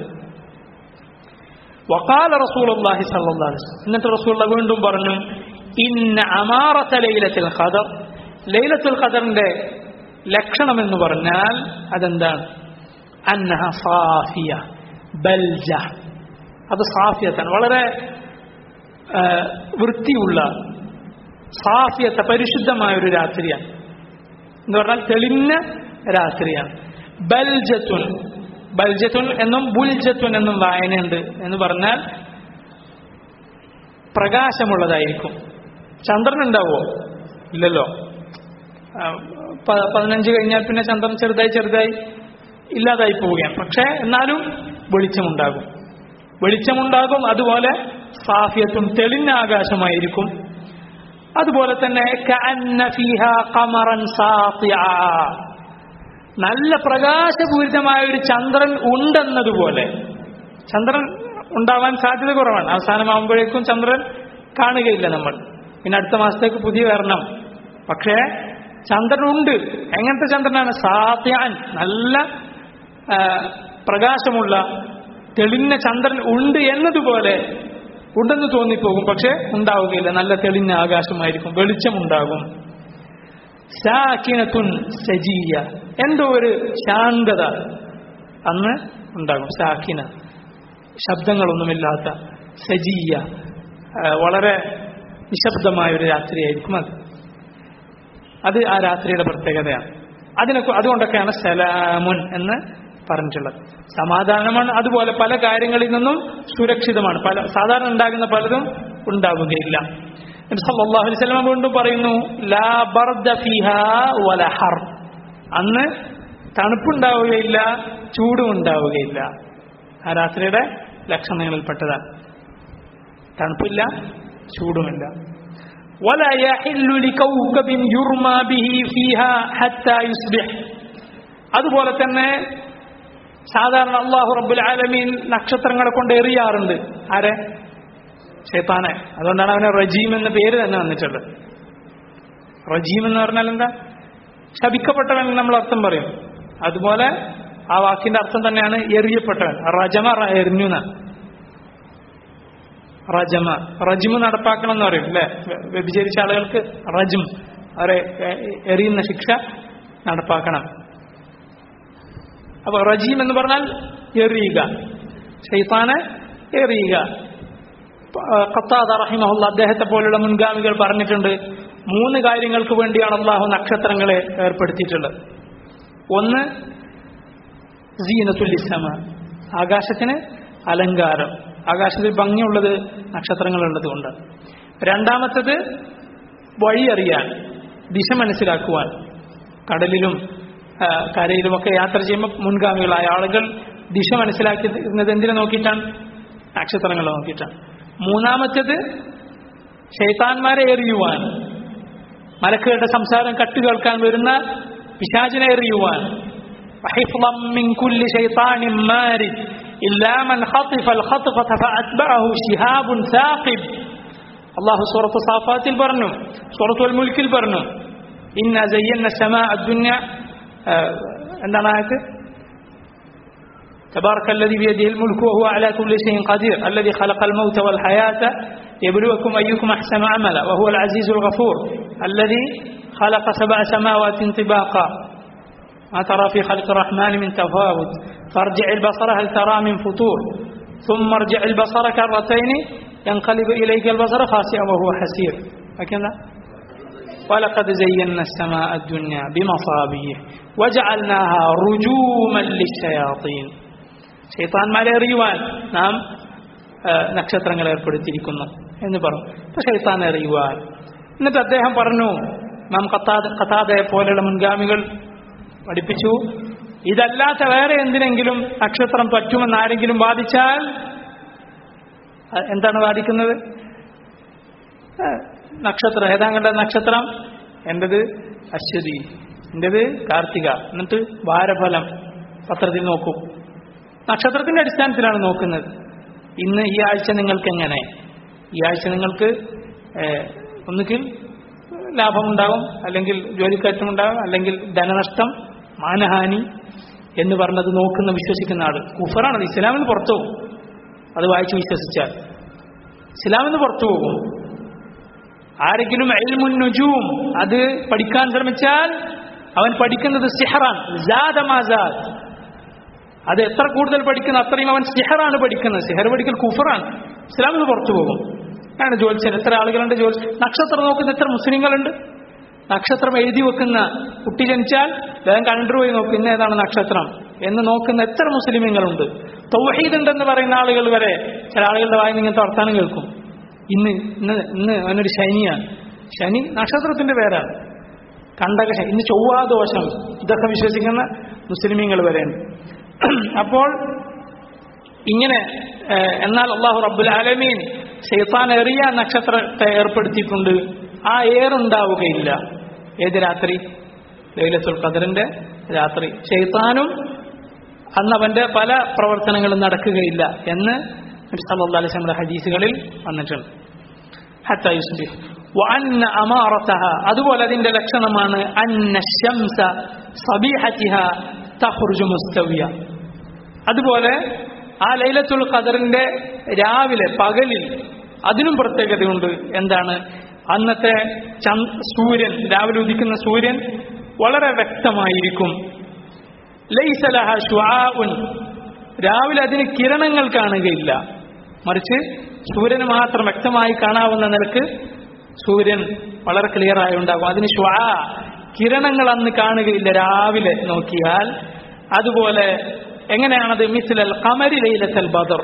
വക്കാല റസൂൽ അള്ളാഹി സല്ലാസ് എന്നിട്ട് റസൂൽ വീണ്ടും പറഞ്ഞു ഇന്ന അമാറത്ത ലൈലത്തിൽ ഖദർ ലൈലത്തുൽ ഖദറിന്റെ ലക്ഷണം എന്ന് പറഞ്ഞാൽ അതെന്താണ് അന്നഹ സാഫിയ ബൽജ അത് സാഫിയത്താണ് വളരെ ആ, വൃത്തിയുള്ള സാഫിയത്തെ പരിശുദ്ധമായ ഒരു രാത്രിയാണ് എന്ന് പറഞ്ഞാൽ തെളിഞ്ഞ രാത്രിയാണ് ബൽജത്തുൻ ബൽജത്തുൻ എന്നും ബുൽജത്തുൻ എന്നും വായനയുണ്ട് എന്ന് പറഞ്ഞാൽ പ്രകാശമുള്ളതായിരിക്കും ചന്ദ്രൻ ഉണ്ടാവോ ഇല്ലല്ലോ ആ, പ- പതിനഞ്ച് കഴിഞ്ഞാൽ പിന്നെ ചന്ദ്രൻ ചെറുതായി ചെറുതായി ഇല്ലാതായി പോവുകയാണ് പക്ഷേ എന്നാലും വെളിച്ചമുണ്ടാകും വെളിച്ചമുണ്ടാകും അതുപോലെ സാഫിയത്തും തെളിഞ്ഞ ആകാശമായിരിക്കും അതുപോലെ തന്നെ കഅന്ന ഫീഹാ ഖമറൻ സാത്തിആ. നല്ല പ്രകാശപൂരിതമായ ഒരു ചന്ദ്രൻ ഉണ്ടെന്നതുപോലെ ചന്ദ്രൻ ഉണ്ടാവാൻ സാധ്യത കുറവാണ് അവസാനമാകുമ്പോഴേക്കും ചന്ദ്രൻ കാണുകയില്ല നമ്മൾ പിന്നെ അടുത്ത മാസത്തേക്ക് പുതിയ വരണം പക്ഷേ ചന്ദ്രനുണ്ട് എങ്ങനത്തെ ചന്ദ്രനാണ് സാത്യാൻ നല്ല ആ, പ്രകാശമുള്ള തെളിഞ്ഞ ചന്ദ്രൻ ഉണ്ട് എന്നതുപോലെ ഉണ്ടെന്ന് തോന്നിപ്പോകും പക്ഷെ ഉണ്ടാവുകയില്ല നല്ല തെളിഞ്ഞ ആകാശമായിരിക്കും വെളിച്ചമുണ്ടാകും സാക്കിനത്തുൻ സജീയ എന്തോ ഒരു ശാന്തത അന്ന് ഉണ്ടാകും സാക്കിന ശബ്ദങ്ങളൊന്നുമില്ലാത്ത സജീയ ആ, വളരെ നിശബ്ദമായ ഒരു രാത്രിയായിരിക്കും അത് അത് ആ രാത്രിയുടെ പ്രത്യേകതയാണ് അതിനെ അതുകൊണ്ടൊക്കെയാണ് സലാമുൻ എന്ന് പറഞ്ഞിട്ടുള്ളത് സമാധാനമാണ് അതുപോലെ പല കാര്യങ്ങളിൽ നിന്നും സുരക്ഷിതമാണ് പല സാധാരണ ഉണ്ടാകുന്ന പലതും ഉണ്ടാവുകയില്ല നബി സല്ലല്ലാഹു അലൈഹി വസല്ലം വീണ്ടും പറയുന്നു ലാ ബർദ ഫീഹാ വല ഹർ അന്ന് തണുപ്പുണ്ടാവുകയില്ല ചൂടും ഉണ്ടാവുകയില്ല ആ രാത്രിയുടെ ലക്ഷണങ്ങളിൽപ്പെട്ടതാണ് തണുപ്പില്ല ചൂടുമില്ല ولا يحل لكوكب يرمى به فيها حتى يصبح അതുപോലെ തന്നെ സാധാരണ അള്ളാഹു റബ്ബുൽ ആലമീൻ നക്ഷത്രങ്ങളെ കൊണ്ട് എറിയാറുണ്ട് ആരെ ഷെയ്ത്താനെ അതുകൊണ്ടാണ് അവന് റജീം എന്ന പേര് തന്നെ വന്നിട്ടുള്ളത് റജീം എന്ന് പറഞ്ഞാൽ എന്താ ശപിക്കപ്പെട്ടവൻ എന്ന് നമ്മൾ അർത്ഥം പറയും അതുപോലെ ആ വാക്കിന്റെ അർത്ഥം തന്നെയാണ് എറിയപ്പെട്ടവൻ റജമ റ- എറിഞ്ഞു എന്നാണ് റജമ റജിമ് നടപ്പാക്കണം എന്ന് പറയും അല്ലെ വ്യഭിചരിച്ച ആളുകൾക്ക് റജിം അവരെ എ- എറിയുന്ന ശിക്ഷ നടപ്പാക്കണം അപ്പൊ റജീം എന്ന് പറഞ്ഞാൽ എറിയുക ഷെയ്ത്താനെ എറിയുക ഖത്താദ റഹിമഹുല്ല അദ്ദേഹത്തെ പോലുള്ള മുൻഗാമികൾ പറഞ്ഞിട്ടുണ്ട് മൂന്ന് കാര്യങ്ങൾക്ക് വേണ്ടിയാണ് അള്ളാഹു നക്ഷത്രങ്ങളെ ഏർപ്പെടുത്തിയിട്ടുള്ളത് ഒന്ന് സീനത്തുല്ലിസമ ആകാശത്തിന് അലങ്കാരം ആകാശത്തിൽ ഭംഗിയുള്ളത് നക്ഷത്രങ്ങളുള്ളത് കൊണ്ട് രണ്ടാമത്തത് വഴിയറിയാൻ ദിശ മനസ്സിലാക്കുവാൻ കടലിലും ആ, കരയിലുമൊക്കെ യാത്ര ചെയ്യുമ്പോൾ മുൻഗാമികളായ ആളുകൾ ദിശ മനസ്സിലാക്കുന്നത് എന്തിനെ നോക്കിയിട്ടാണ് നക്ഷത്രങ്ങളെ നോക്കിയിട്ടാണ് മൂന്നാമത്തേത് ശൈത്താന്മാരെ എറിയുവാൻ മലക്കുകളുടെ സംസാരം കട്ടു കേൾക്കാൻ വരുന്ന പിശാചിനെ എറിയുവാൻ وحفظا من كل شيطان مارد إلا من خطف الخطفة فأتبعه شهاب ثاقب الله سورة صافات البرنو سورة الملك البرنو إنا زينا السماء الدنيا آه، عندنا آية تبارك الذي بيده الملك وهو على كل شيء قدير الذي خلق الموت والحياة يبلوكم أيكم أحسن عملا وهو العزيز الغفور الذي خلق سبع سماوات طباقا ما ترى في خلق الرحمن من تفاوت فارجع البصر هل ترى من فطور ثم ارجع البصر كرتين ينقلب إليك البصر خاسئا وهو حسير هكذا ولقد زينا السماء الدنيا بمصابيح وجعلناها رجوما للشياطين ഷെയ്ത്താൻമാരെ അറിയുവാൻ നാം ആ, നക്ഷത്രങ്ങൾ ഏർപ്പെടുത്തിയിരിക്കുന്നു എന്ന് പറഞ്ഞു അപ്പൊ ഷെയ്ത്താൻ അറിയുവാൻ എന്നിട്ട് അദ്ദേഹം പറഞ്ഞു നാം കത്താത കത്താതെ പോലെയുള്ള മുൻഗാമികൾ പഠിപ്പിച്ചു ഇതല്ലാത്ത വേറെ എന്തിനെങ്കിലും നക്ഷത്രം പറ്റുമെന്ന് ആരെങ്കിലും വാദിച്ചാൽ ആ, എന്താണ് വാദിക്കുന്നത് ആ, നക്ഷത്രം ഏതാങ്ങളുടെ നക്ഷത്രം എന്റേത് അശ്വതി എന്റേത് കാർത്തിക എന്നിട്ട് വാരഫലം പത്രത്തിൽ നോക്കൂ നക്ഷത്രത്തിന്റെ അടിസ്ഥാനത്തിലാണ് നോക്കുന്നത് ഇന്ന് ഈ ആഴ്ച നിങ്ങൾക്ക് എങ്ങനെ ഈ ആഴ്ച നിങ്ങൾക്ക് ഏഹ്, ഒന്നുകിൽ ലാഭമുണ്ടാകും അല്ലെങ്കിൽ ജോലിക്കയറ്റമുണ്ടാകും അല്ലെങ്കിൽ ധനനഷ്ടം മാനഹാനി എന്ന് പറഞ്ഞത് നോക്കുന്ന വിശ്വസിക്കുന്ന ആൾ കുഫറാണത് ഇസ്ലാമിൽ നിന്ന് പുറത്തു പോകും അത് വായിച്ച് വിശ്വസിച്ചാൽ ഇസ്ലാമിൽ നിന്ന് പുറത്തു പോകും ആരെങ്കിലും ഇൽമുൻ നുജൂം അത് പഠിക്കാൻ ശ്രമിച്ചാൽ അവൻ പഠിക്കുന്നത് സിഹറാൻ ജാദമാസാദ് അത് എത്ര കൂടുതൽ പഠിക്കുന്ന അത്രയും അവൻ സിഹറാണ് പഠിക്കുന്നത് സിഹർ പഠിക്കൽ കുഫറാണ് ഇസ്ലാമിൽ നിന്ന് പുറത്തു പോകും ആണ് ജോത്സ്യൻ എത്ര ആളുകളുണ്ട് ജോത്സ്യ നക്ഷത്രം നോക്കുന്ന എത്ര മുസ്ലിങ്ങളുണ്ട് നക്ഷത്രം എഴുതി വെക്കുന്ന കുട്ടി ജനിച്ചാൽ വേഗം കണ്ടുപോയി നോക്കും ഇന്ന് ഏതാണ് നക്ഷത്രം എന്ന് നോക്കുന്ന എത്ര മുസ്ലിമീങ്ങളുണ്ട് തൗഹീദ് ഉണ്ടെന്ന് പറയുന്ന ആളുകൾ വരെ ചില ആളുകളുടെ വായി ഇങ്ങനത്തെ വർത്താനം കേൾക്കും ഇന്ന് ഇന്ന് ഇന്ന് അവനൊരു ശനിയാണ് ശനി നക്ഷത്രത്തിന്റെ പേരാണ് കണ്ടക ശനി ഇന്ന് ചൊവ്വാദോഷം ഇതൊക്കെ വിശ്വസിക്കുന്ന മുസ്ലിമീങ്ങൾ വരെയുണ്ട് അപ്പോൾ ഇങ്ങനെ ഏഹ്, എന്നാൽ അള്ളാഹു റബ്ബുൽ ആലമീൻ ഷെയ്ത്താൻ എറിയ നക്ഷത്രത്തെ ഏർപ്പെടുത്തിയിട്ടുണ്ട് ആ ഏറുണ്ടാവുകയില്ല ഏത് രാത്രി ലൈലത്തുൽ ഖദറിന്റെ രാത്രി ഷെയ്ത്താനും അന്ന് അവന്റെ പല പ്രവർത്തനങ്ങളും നടക്കുകയില്ല എന്ന് നബി സല്ലല്ലാഹു അലൈഹി വസല്ലം ഹദീസുകളിൽ വന്നിട്ടുണ്ട് ഹത്താ യുസ്ബിഹ് وأن أمارتها അതുപോലെ അതിന്റെ ലക്ഷണമാണ് أن الشمس صبيحتها تخرج مستوية അതുപോലെ ആ ലൈലത്തുൽ ഖദറിന്റെ രാവിലെ പകലിൽ അതിനും പ്രത്യേകതയുണ്ട് എന്താണ് അന്നത്തെ ചന്ദ് സൂര്യൻ രാവിലെ ഉദിക്കുന്ന സൂര്യൻ വളരെ വ്യക്തമായിരിക്കും ലൈസലഹ ഷുആഉൻ രാവിലെ അതിന് കിരണങ്ങൾ കാണുകയില്ല മറിച്ച് സൂര്യന് മാത്രം വ്യക്തമായി കാണാവുന്ന നിലക്ക് സൂര്യൻ വളരെ ക്ലിയർ ആയി ഉണ്ടാകും അതിന് ഷുആ കിരണങ്ങൾ അന്ന് കാണുകയില്ല രാവിലെ നോക്കിയാൽ അതുപോലെ എങ്ങനെയാണത് മിസ്ലൽ കമരി ലൈലത്തൽ ബദർ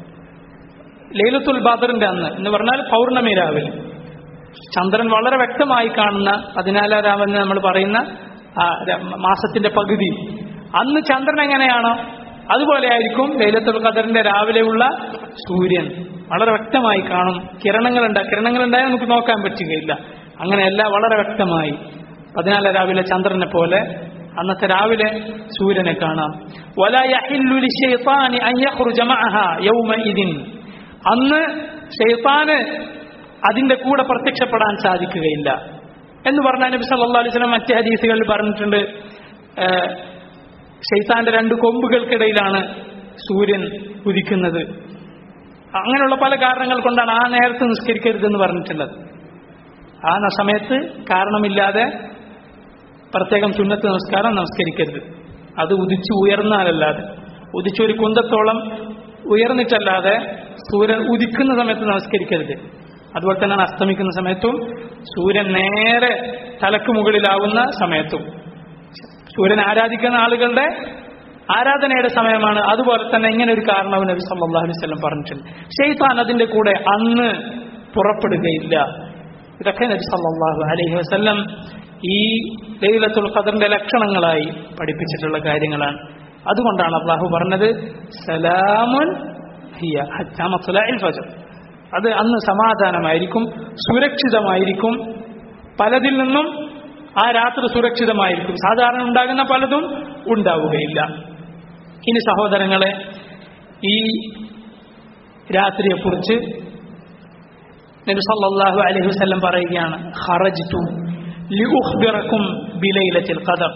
ലൈലത്തുൽ ബദറിന്റെ അന്ന് എന്ന് പറഞ്ഞാൽ പൗർണമി രാവിലെ ചന്ദ്രൻ വളരെ വ്യക്തമായി കാണുന്ന പതിനാലാം രാവെന്ന് നമ്മൾ പറയുന്ന ആ ര- മാസത്തിന്റെ പകുതി അന്ന് ചന്ദ്രൻ എങ്ങനെയാണോ അതുപോലെ ആയിരിക്കും ലൈലത്തുൽ ഖദറിന്റെ രാവിലെയുള്ള സൂര്യൻ വളരെ വ്യക്തമായി കാണും കിരണങ്ങളുണ്ട് കിരണങ്ങളുണ്ടായാൽ നമുക്ക് നോക്കാൻ പറ്റുകയില്ല അങ്ങനെയല്ല വളരെ വ്യക്തമായി പതിനാല് രാവിലെ ചന്ദ്രനെ പോലെ അന്നത്തെ രാവിലെ സൂര്യനെ കാണാം വല യഹില്ലു ലിശൈത്താനി അൻ യഖ്റുജ മഅഹ യൗമഇദിൻ അന്ന് ഷെയ്ത്താന് അതിന്റെ കൂടെ പ്രത്യക്ഷപ്പെടാൻ സാധിക്കുകയില്ല എന്ന് പറഞ്ഞ നബി സല്ലല്ലാഹു അലൈഹി വസല്ലം മറ്റ് ഹദീസുകളിൽ പറഞ്ഞിട്ടുണ്ട് ഏഹ്, ഷെയ്ത്താന്റെ രണ്ട് കൊമ്പുകൾക്കിടയിലാണ് സൂര്യൻ ഉദിക്കുന്നത് അങ്ങനെയുള്ള പല കാരണങ്ങൾ കൊണ്ടാണ് ആ നേരത്ത് നിസ്കരിക്കരുതെന്ന് പറഞ്ഞിട്ടുള്ളത് ആ ന- സമയത്ത് കാരണമില്ലാതെ പ്രത്യേകം സുന്നത്ത് നമസ്കാരം നമസ്കരിക്കരുത് അത് ഉദിച്ചു ഉയർന്നാലല്ലാതെ ഉദിച്ചു ഒരു കുന്തത്തോളം ഉയർന്നിട്ടല്ലാതെ സൂര്യൻ ഉദിക്കുന്ന സമയത്ത് നമസ്കരിക്കരുത് അതുപോലെ തന്നെയാണ് അസ്തമിക്കുന്ന സമയത്തും സൂര്യൻ നേരെ തലക്ക് മുകളിലാവുന്ന സമയത്തും സൂര്യൻ ആരാധിക്കുന്ന ആളുകളുടെ ആരാധനയുടെ സമയമാണ് അതുപോലെ തന്നെ ഇങ്ങനെ ഒരു കാരണവും നബി സല്ലല്ലാഹു അലൈഹി വസല്ലം പറഞ്ഞിട്ടുണ്ട് ഷെയ്ത്താൻ അതിന്റെ കൂടെ അന്ന് പുറപ്പെടുകയില്ല ഇതൊക്കെ നബി സല്ലല്ലാഹു അലൈഹി വസല്ലം ഈ ലൈലത്തുൽ ഖദറിന്റെ ലക്ഷണങ്ങളായി പഠിപ്പിച്ചിട്ടുള്ള കാര്യങ്ങളാണ് അതുകൊണ്ടാണ് അള്ളാഹു പറഞ്ഞത് സലാമുൻ ഹിയ ഹത്താ മത്ലഇൽ ഫജ്ർ അത് അന്ന് സമാധാനമായിരിക്കും സുരക്ഷിതമായിരിക്കും പലതിൽ നിന്നും ആ രാത്രി സുരക്ഷിതമായിരിക്കും സാധാരണ ഉണ്ടാകുന്ന പലതും ഉണ്ടാവുകയില്ല ഇനി സഹോദരങ്ങളെ ഈ രാത്രിയെക്കുറിച്ച് നബി സല്ലല്ലാഹു അലൈഹി വസല്ലം പറയുകയാണ് ഖറജ്തു ലിഉഖ്ബിറക്കും ബിലൈലത്തിൽ ഖദർ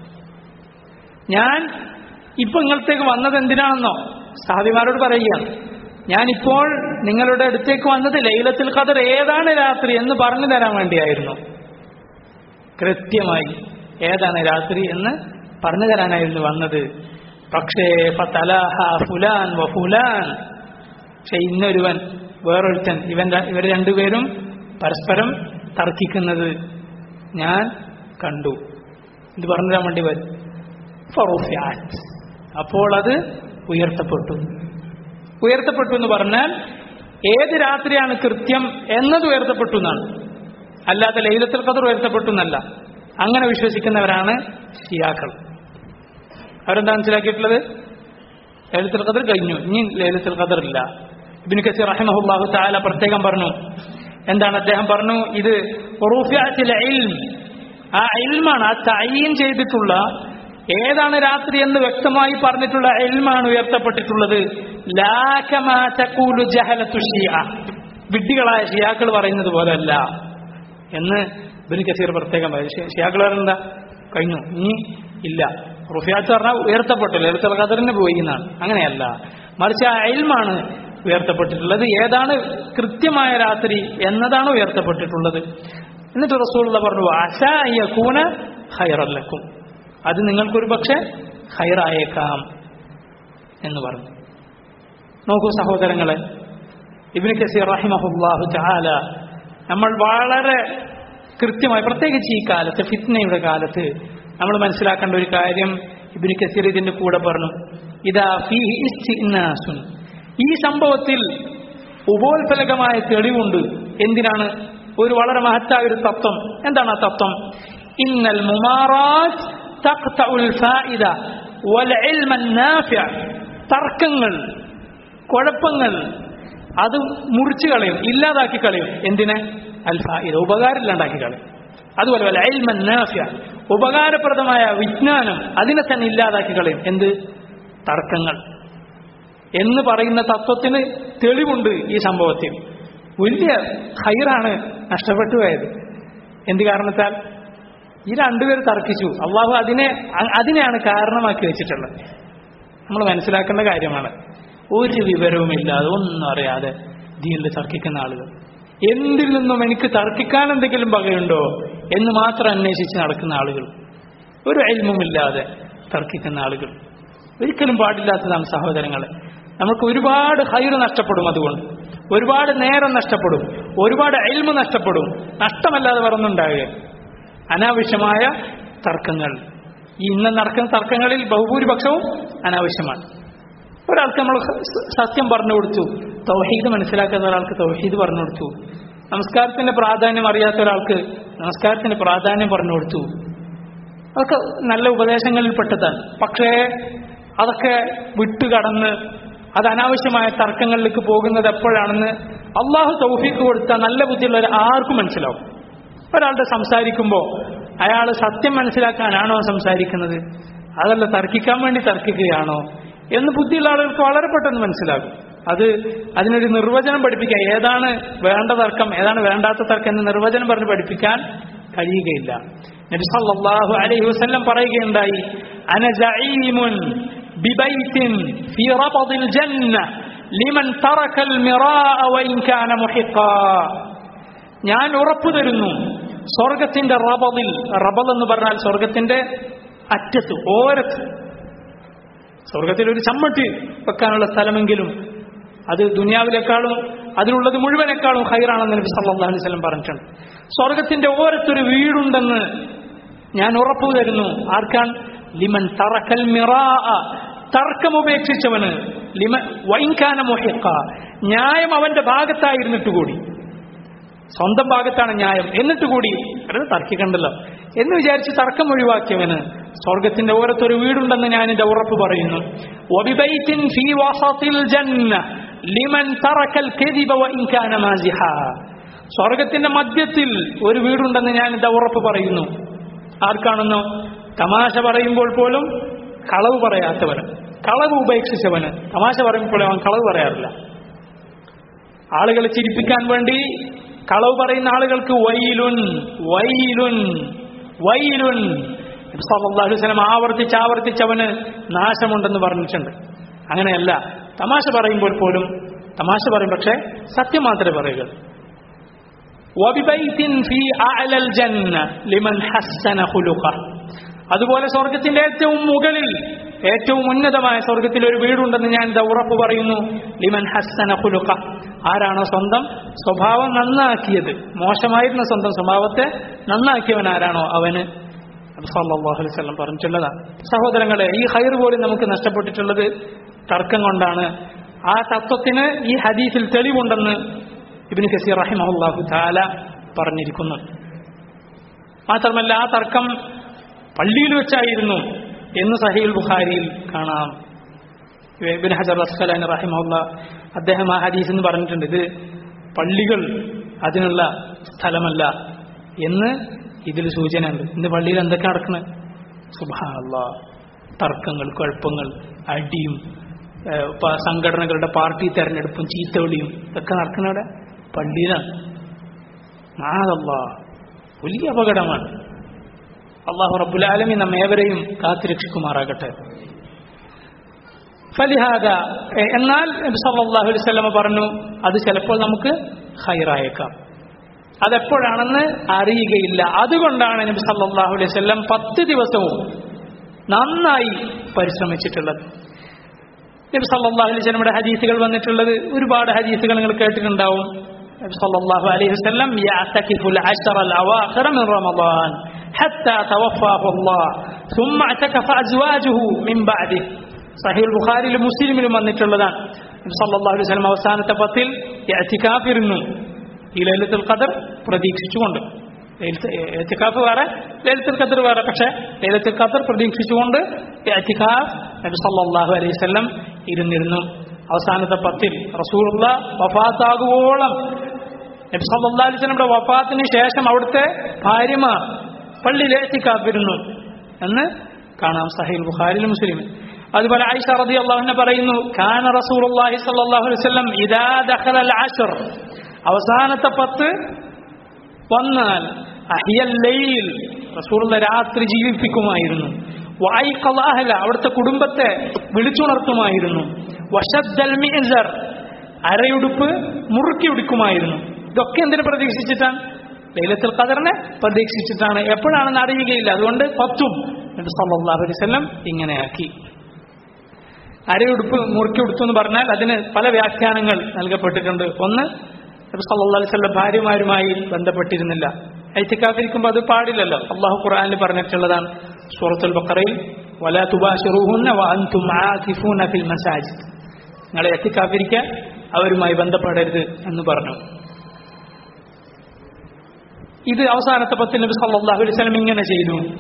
ഞാൻ ഇപ്പൊ നിങ്ങളത്തേക്ക് വന്നത് എന്തിനാണെന്നോ സാഹിബിമാരോട് പറയുകയാണ് ഞാനിപ്പോൾ നിങ്ങളുടെ അടുത്തേക്ക് വന്നത് ലൈലത്തിൽ ഖദർ ഏതാണ് രാത്രി എന്ന് പറഞ്ഞു തരാൻ വേണ്ടിയായിരുന്നു കൃത്യമായി ഏതാണ് രാത്രി എന്ന് പറഞ്ഞു തരാനായിരുന്നു വന്നത് പക്ഷേ ഫതലാഹ ഫുലാൻ വ ഫുലാൻ പക്ഷെ ഇന്നൊരുവൻ വേറൊരുത്തൻ ഇവൻ ര- ഇവർ രണ്ടുപേരും പരസ്പരം തർക്കിക്കുന്നത് ഞാൻ കണ്ടു ഇത് പറഞ്ഞു തരാൻ വേണ്ടി വരും ഫറുഫിയാറ്റ്. അപ്പോൾ അത് ഉയർത്തപ്പെട്ടു ഉയർത്തപ്പെട്ടു എന്ന് പറഞ്ഞാൽ ഏത് രാത്രിയാണ് കൃത്യം എന്നത് ഉയർത്തപ്പെട്ടു എന്നാണ് അല്ലാതെ ലൈലത്തുൽ ഖദർ ഉയർത്തപ്പെട്ടു എന്നല്ല അങ്ങനെ വിശ്വസിക്കുന്നവരാണ് ഷിയാക്കൾ അവരെന്താ മനസ്സിലാക്കിയിട്ടുള്ളത് ലൈലത്തുൽ ഖദർ കഴിഞ്ഞു ഇനി ലൈലത്തുൽ ഖദർ ഇല്ല ഇബിൻ കസീർ റഹിമഹുല്ലാഹു തആല പ്രത്യേകം പറഞ്ഞു എന്താണ് അദ്ദേഹം പറഞ്ഞു ഇത് റുഫിഅത്തിൽ ഇൽം ആ ഇൽമാണ് ആ തയ്യീൻ ചെയ്തിട്ടുള്ള ഏതാണ് രാത്രി എന്ന് വ്യക്തമായി പറഞ്ഞിട്ടുള്ള ഇൽമാണ് ഉയർത്തപ്പെട്ടിട്ടുള്ളത് ലാ കമാ തഖൂലു ജഹലത്തു ഷിയ വിഡ്ഢികളായ ഷിയാക്കൾ പറയുന്നത് പോലെയല്ല എന്ന് ഇബിൻ കസീർ പ്രത്യേകം പറയും ഷി- ഷിയാക്കൾ പറയുന്നത് കഴിഞ്ഞു ഇനി ഇല്ല റുഫിയാത്ത് പറഞ്ഞാൽ ഉയർത്തപ്പെട്ടു ലളിതൽ ഖദറിന് പോയി എന്നാണ് അങ്ങനെയല്ല മറിച്ച് ആ അയൽമാണ് ഉയർത്തപ്പെട്ടിട്ടുള്ളത് ഏതാണ് കൃത്യമായ രാത്രി എന്നതാണ് ഉയർത്തപ്പെട്ടിട്ടുള്ളത് എന്നിട്ട് റസൂലുള്ള പറഞ്ഞു അശായൂന ഹൈറല്ലക്കും അത് നിങ്ങൾക്കൊരു പക്ഷെ ഹൈറായേക്കാം എന്ന് പറഞ്ഞു നോക്കൂ സഹോദരങ്ങളെ ഇബ്നു കസീർ റഹിമഹുല്ലാഹു തആല നമ്മൾ വളരെ കൃത്യമായി പ്രത്യേകിച്ച് ഈ കാലത്ത് ഫിത്നയുടെ കാലത്ത് നമ്മൾ മനസ്സിലാക്കേണ്ട ഒരു കാര്യം ഇബ്നു കസീർ ഇതിന്റെ കൂടെ പറഞ്ഞു ഇതാ ഫീഹി ഇസ്തിനാസുൻ ഈ സംഭവത്തിൽ ഉപോത്ഫലകമായ തെളിവുണ്ട് എന്തിനാണ് ഒരു വളരെ മഹത്തായ ഒരു തത്വം എന്താണ് ആ തത്വം ഇന്നൽ മുമാറാത്ത് തഖ്തഉൽ ഫായിദ വൽ ഇൽമ നാഫിഅ തർക്കങ്ങൾ കുഴപ്പങ്ങൾ അത് മുറിച്ചു കളയും ഇല്ലാതാക്കി കളയും എന്തിന് അൽഫായിദ ഉപകാരം ഇല്ലാണ്ടാക്കി കളയും അതുപോലെ വല്ല ഇൽമ നാഫിഅ ഉപകാരപ്രദമായ വിജ്ഞാനം അതിനെ തന്നെ ഇല്ലാതാക്കി കളയും എന്ത് തർക്കങ്ങൾ എന്ന് പറയുന്ന തത്വത്തിന് തെളിവുണ്ട് ഈ സംഭവത്തിൽ വലിയ ഹൈറാണ് നഷ്ടപ്പെട്ടു പോയത് എന്ത് കാരണത്താൽ ഈ രണ്ടുപേർ തർക്കിച്ചു അള്ളാഹു അതിനെ അ- അതിനെയാണ് കാരണമാക്കി വെച്ചിട്ടുള്ളത് നമ്മൾ മനസ്സിലാക്കേണ്ട കാര്യമാണ് ഒരു വിവരവുമില്ലാതെ ഒന്നും അറിയാതെ ദീനിൽ തർക്കിക്കുന്ന ആളുകൾ എന്തിൽ നിന്നും എനിക്ക് തർക്കിക്കാൻ എന്തെങ്കിലും വകയുണ്ടോ എന്ന് മാത്രം അന്വേഷിച്ച് നടക്കുന്ന ആളുകൾ ഒരു അയൽമുമില്ലാതെ തർക്കിക്കുന്ന ആളുകൾ ഒരിക്കലും പാടില്ലാത്തതാണ് സഹോദരങ്ങളെ നമുക്ക് ഒരുപാട് ഹൈറ് നഷ്ടപ്പെടും അതുകൊണ്ട് ഒരുപാട് നേരം നഷ്ടപ്പെടും ഒരുപാട് അയൽമ നഷ്ടപ്പെടും നഷ്ടമല്ലാതെ പറഞ്ഞുണ്ടാകുക അനാവശ്യമായ തർക്കങ്ങൾ ഈ ഇന്ന് നടക്കുന്ന തർക്കങ്ങളിൽ ബഹുഭൂരിപക്ഷവും അനാവശ്യമാണ് ഒരാൾക്ക് നമ്മൾ സ- സത്യം പറഞ്ഞു കൊടുത്തു തൗഹീദ് മനസ്സിലാക്കുന്ന ഒരാൾക്ക് തൗഹീദ് പറഞ്ഞു കൊടുത്തു നമസ്കാരത്തിന്റെ പ്രാധാന്യം അറിയാത്ത ഒരാൾക്ക് നമസ്കാരത്തിന്റെ പ്രാധാന്യം പറഞ്ഞു കൊടുത്തു അതൊക്കെ നല്ല ഉപദേശങ്ങളിൽ പെട്ടതാണ് പക്ഷേ അതൊക്കെ വിട്ടുകടന്ന് അത് അനാവശ്യമായ തർക്കങ്ങളിലേക്ക് പോകുന്നത് എപ്പോഴാണെന്ന് അള്ളാഹു തൗഫീക്ക് കൊടുത്ത നല്ല ബുദ്ധിയുള്ളവർ ആർക്കും മനസ്സിലാവും ഒരാളുടെ സംസാരിക്കുമ്പോൾ അയാൾ സത്യം മനസ്സിലാക്കാനാണോ സംസാരിക്കുന്നത് അതല്ല തർക്കിക്കാൻ വേണ്ടി തർക്കിക്കുകയാണോ എന്ന് ബുദ്ധിയുള്ള ആളുകൾക്ക് വളരെ പെട്ടെന്ന് മനസ്സിലാകും അത് അതിനൊരു നിർവചനം പഠിപ്പിക്കാൻ ഏതാണ് വേണ്ട തർക്കം ഏതാണ് വേണ്ടാത്ത തർക്കം എന്ന് നിർവചനം പറഞ്ഞ് പഠിപ്പിക്കാൻ കഴിയുകയില്ല നബി സല്ലല്ലാഹു അലൈഹി വസല്ലം പറയുകയുണ്ടായി അന ജഈമുൻ ബിബൈത്തിൻ ഫീ റബദിൽ ജന്ന ലിമൻ തറക്കൽ മിറാഅ വഇൻ കാന മുഹിഖാ ഞാൻ ഉറപ്പു തരുന്നു സ്വർഗത്തിന്റെ റബദിൽ റബദ് എന്ന് പറഞ്ഞാൽ സ്വർഗത്തിന്റെ അറ്റത്ത് ഓരത്ത് സ്വർഗത്തിൽ ഒരു ചമ്മട്ടി വെക്കാനുള്ള സ്ഥലമെങ്കിലും അത് ദുനിയാവിനേക്കാളും അതിലുള്ളത് മുഴുവനേക്കാളും ഹൈറാണെന്ന് നബി സല്ലല്ലാഹു അലൈഹി വസല്ലം പറഞ്ഞിട്ടുണ്ട് സ്വർഗത്തിന്റെ ഓരത്തൊരു വീടുണ്ടെന്ന് ഞാൻ ഉറപ്പു തരുന്നു ആർക്കാൻ ലിമൻ തറക്കൽ മിറാ തർക്കം ഉപേക്ഷിച്ചവന് ലിമൻ വൈൻകാന മൊഹിക്ക ന്യായം അവന്റെ ഭാഗത്തായിരുന്നിട്ട് കൂടി സ്വന്തം ഭാഗത്താണ് ന്യായം എന്നിട്ട് കൂടി അത് തർക്കിക്കണ്ടല്ലോ എന്ന് വിചാരിച്ച് തർക്കം ഒഴിവാക്കിയവന് സ്വർഗത്തിന്റെ ഓരത്തൊരു വീടുണ്ടെന്ന് ഞാൻ എന്റെ ഉറപ്പ് പറയുന്നു വബിബൈത്തിൻ ഫീ വസത്തിൽ ജന്ന ലിമൻ തറക്കൽ കദിബ വഇൻ കാന മാസിഹാ സ്വർഗത്തിന്റെ മധ്യത്തിൽ ഒരു വീടുണ്ടെന്ന് ഞാൻ എന്റെ ഉറപ്പ് പറയുന്നു ആർക്കാണെന്നോ തമാശ പറയുമ്പോൾ പോലും കളവ് പറയാത്തവന് കളവ് ഉപേക്ഷിച്ചവന് തമാശ പറയുമ്പോൾ അവൻ കളവ് പറയാറില്ല ആളുകളെ ചിരിപ്പിക്കാൻ വേണ്ടി കളവ് പറയുന്ന ആളുകൾക്ക് വൈലുൻ വൈലുൻ വൈലുൻ സല്ലല്ലാഹു അലൈഹി വസല്ലം ആവർത്തിച്ച് ആവർത്തിച്ച് അവന് നാശമുണ്ടെന്ന് പറഞ്ഞിട്ടുണ്ട് അങ്ങനെയല്ല തമാശ പറയുമ്പോൾ പോലും തമാശ പറയും പക്ഷേ സത്യം മാത്രമേ പറയുക വബിബൈത്തിൻ ഫീ അഅലൽ ജന്ന ലിമൻ ഹസ്സന ഖുലുഖ അതുപോലെ സ്വർഗത്തിന്റെ ഏറ്റവും മുകളിൽ ഏറ്റവും ഉന്നതമായ സ്വർഗത്തിൽ ഒരു വീടുണ്ടെന്ന് ഞാൻ എന്താ ഉറപ്പ് പറയുന്നു ലിമൻ ഹസ്സന ഖുലുഖ ആരാണോ സ്വന്തം സ്വഭാവം നന്നാക്കിയത് മോശമായിരുന്ന സ്വന്തം സ്വഭാവത്തെ നന്നാക്കിയവൻ ആരാണോ അവന് സല്ലല്ലാഹു അലൈഹി വസല്ലം പറഞ്ഞിട്ടുള്ളതാണ് സഹോദരങ്ങളെ ഈ ഹൈർ പോലും നമുക്ക് നഷ്ടപ്പെട്ടിട്ടുള്ളത് തർക്കം കൊണ്ടാണ് ആ തത്വത്തിന് ഈ ഹദീസിൽ തെളിവുണ്ടെന്ന് ഇബിന് കസീർ റഹിമഹുല്ലാഹു താല പറഞ്ഞിരിക്കുന്നു മാത്രമല്ല ആ തർക്കം പള്ളിയിൽ വെച്ചായിരുന്നു എന്ന് സഹീൽ ബുഖാരിയിൽ കാണാം ഇബിൻ ഹജർ അസ്കലാൻ റഹിമഹുല്ല അദ്ദേഹം ആ ഹദീസ് എന്ന് പറഞ്ഞിട്ടുണ്ട് ഇത് പള്ളികൾ അതിനുള്ള സ്ഥലമല്ല എന്ന് ഇതിൽ സൂചനയുണ്ട് ഇന്ന് പള്ളിയിൽ എന്തൊക്കെ നടക്കുന്നത് സുബാനല്ല തർക്കങ്ങൾ കുഴപ്പങ്ങൾ അടിയും ഏഹ്, പ- സംഘടനകളുടെ പാർട്ടി തെരഞ്ഞെടുപ്പും ചീത്തവിളിയും ഇതൊക്കെ നടക്കുന്നവിടെ പള്ളിയിലാണ് മാതല്ല വലിയ അപകടമാണ് അള്ളാഹു റബ്ബുലാലമി നമ്മേവരെയും കാത്തുരക്ഷിക്കുമാറാകട്ടെ ഫലിഹാദ എ- എന്നാൽ നബി സല്ലല്ലാഹു അലൈഹി വസല്ലമ പറഞ്ഞു അത് ചിലപ്പോൾ നമുക്ക് ഹൈറായേക്കാം അതെപ്പോഴാണെന്ന് അറിയുകയില്ല അതുകൊണ്ടാണ് നബി സല്ലല്ലാഹു അലൈഹി വസല്ലം പത്ത് ദിവസവും നന്നായി പരിശ്രമിച്ചിട്ടുള്ളത് നബി സല്ലല്ലാഹു അലൈഹി വസല്ലമയുടെ ഹദീസുകൾ വന്നിട്ടുള്ളത് ഒരുപാട് ഹദീസുകൾ നിങ്ങൾ കേട്ടിട്ടുണ്ടാവും നബി സല്ലല്ലാഹു അലൈഹി വസല്ലം യഅതകിഫുൽ അശറൽ അവാഖിറ മിൻ റമളാൻ ഹത്താ തവഫാഹു അല്ലാഹ് ثم اعتكف ازواجه من بعده സഹീൽ ബുഖാരിയിലും മുസ്ലിമിലും വന്നിട്ടുള്ളതാണ് നബി സല്ലല്ലാഹു അലൈഹി വസല്ലം അവസാനത്തെ പത്തിൽ ഇഅ്തികാഫ് ഇരുന്നു ഈ ലൈലത്തുൽ ഖദർ പ്രതീക്ഷിച്ചുകൊണ്ട് ലൈലത്ത്- ഇഅ്തികാഫ് വേറെ ലൈലത്തുൽ ഖദർ വേറെ പക്ഷേ ലൈലത്തുൽ ഖദർ പ്രതീക്ഷിച്ചുകൊണ്ട് ഇഅ്തികാഫ് നബി സല്ലല്ലാഹു അലൈഹി വസല്ലം ഇരുന്നിരുന്നു അവസാനത്തെ പത്തിൽ റസൂലുള്ള വഫാത്താകുവോളം നബി സല്ലല്ലാഹു അലൈഹി വസല്ലമയുടെ വഫാത്തിന് ശേഷം അവിടുത്തെ ഭാര്യമാർ പള്ളിയിൽ ഇഅ്തികാഫിരുന്നു എന്ന് കാണാം സഹീൽ ബുഖാരിൽ മുസ്ലിം അതുപോലെ ആയിഷ റളിയല്ലാഹു അൻഹ പറയുന്നു കാന റസൂലുള്ളാഹി സ്വല്ലല്ലാഹു അലൈഹി വസല്ലം ഇദാ ദഖല അൽ അശ്ർ അവസാനത്തെ പത്ത് വന്നാൽ അഹിയൽ ലൈൽ റസൂലുള്ള രാത്രി ജീവിപ്പിക്കുമായിരുന്നു വഅയ്ഖള അഹ്ല അവിടുത്തെ കുടുംബത്തെ വിളിച്ചുണർത്തുമായിരുന്നു വശദ്ദൽ മിഅ്സർ അരയുടുപ്പ് മുറുക്കി ഉടുക്കുമായിരുന്നു ഇതൊക്കെ എന്തിനു പ്രതീക്ഷിച്ചിട്ടാണ് ലൈലത്തുൽ ഖദറിനെ പ്രതീക്ഷിച്ചിട്ടാണ് എപ്പോഴാണെന്ന് അറിയുകയില്ല അതുകൊണ്ട് പത്തും നബി സല്ലല്ലാഹു അലൈഹി വസല്ലം ഇങ്ങനെയാക്കി അരയുടുപ്പ് മുറുക്കി ഉടുത്തു എന്ന് പറഞ്ഞാൽ അതിന് പല വ്യാഖ്യാനങ്ങൾ നൽകപ്പെട്ടിട്ടുണ്ട് ഒന്ന് നബി സല്ലല്ലാഹു അലൈഹി വസല്ലം ഭാര്യമാരുമായി ബന്ധപ്പെട്ടിരുന്നില്ല ഐത്തിക്കാഫിരിക്കുമ്പോൾ അത് പാടില്ലല്ലോ അള്ളാഹു ഖുർആനിൽ പറഞ്ഞിട്ടുള്ളതാണ് സൂറത്തുൽ ബഖറയിൽ വലാ തുബാശിറൂഹുന്ന വഅൻതും ആകിഫൂന ഫിൽ മസാജിദ് നിങ്ങളെ എത്തിക്കാഫിരിക്കാൻ അവരുമായി ബന്ധപ്പെടരുത് എന്ന് പറഞ്ഞു ഇത് അവസാനത്തെ പത്തിൽ നബി സല്ലല്ലാഹു അലൈഹി വസല്ലം ഇങ്ങനെ ചെയ്തു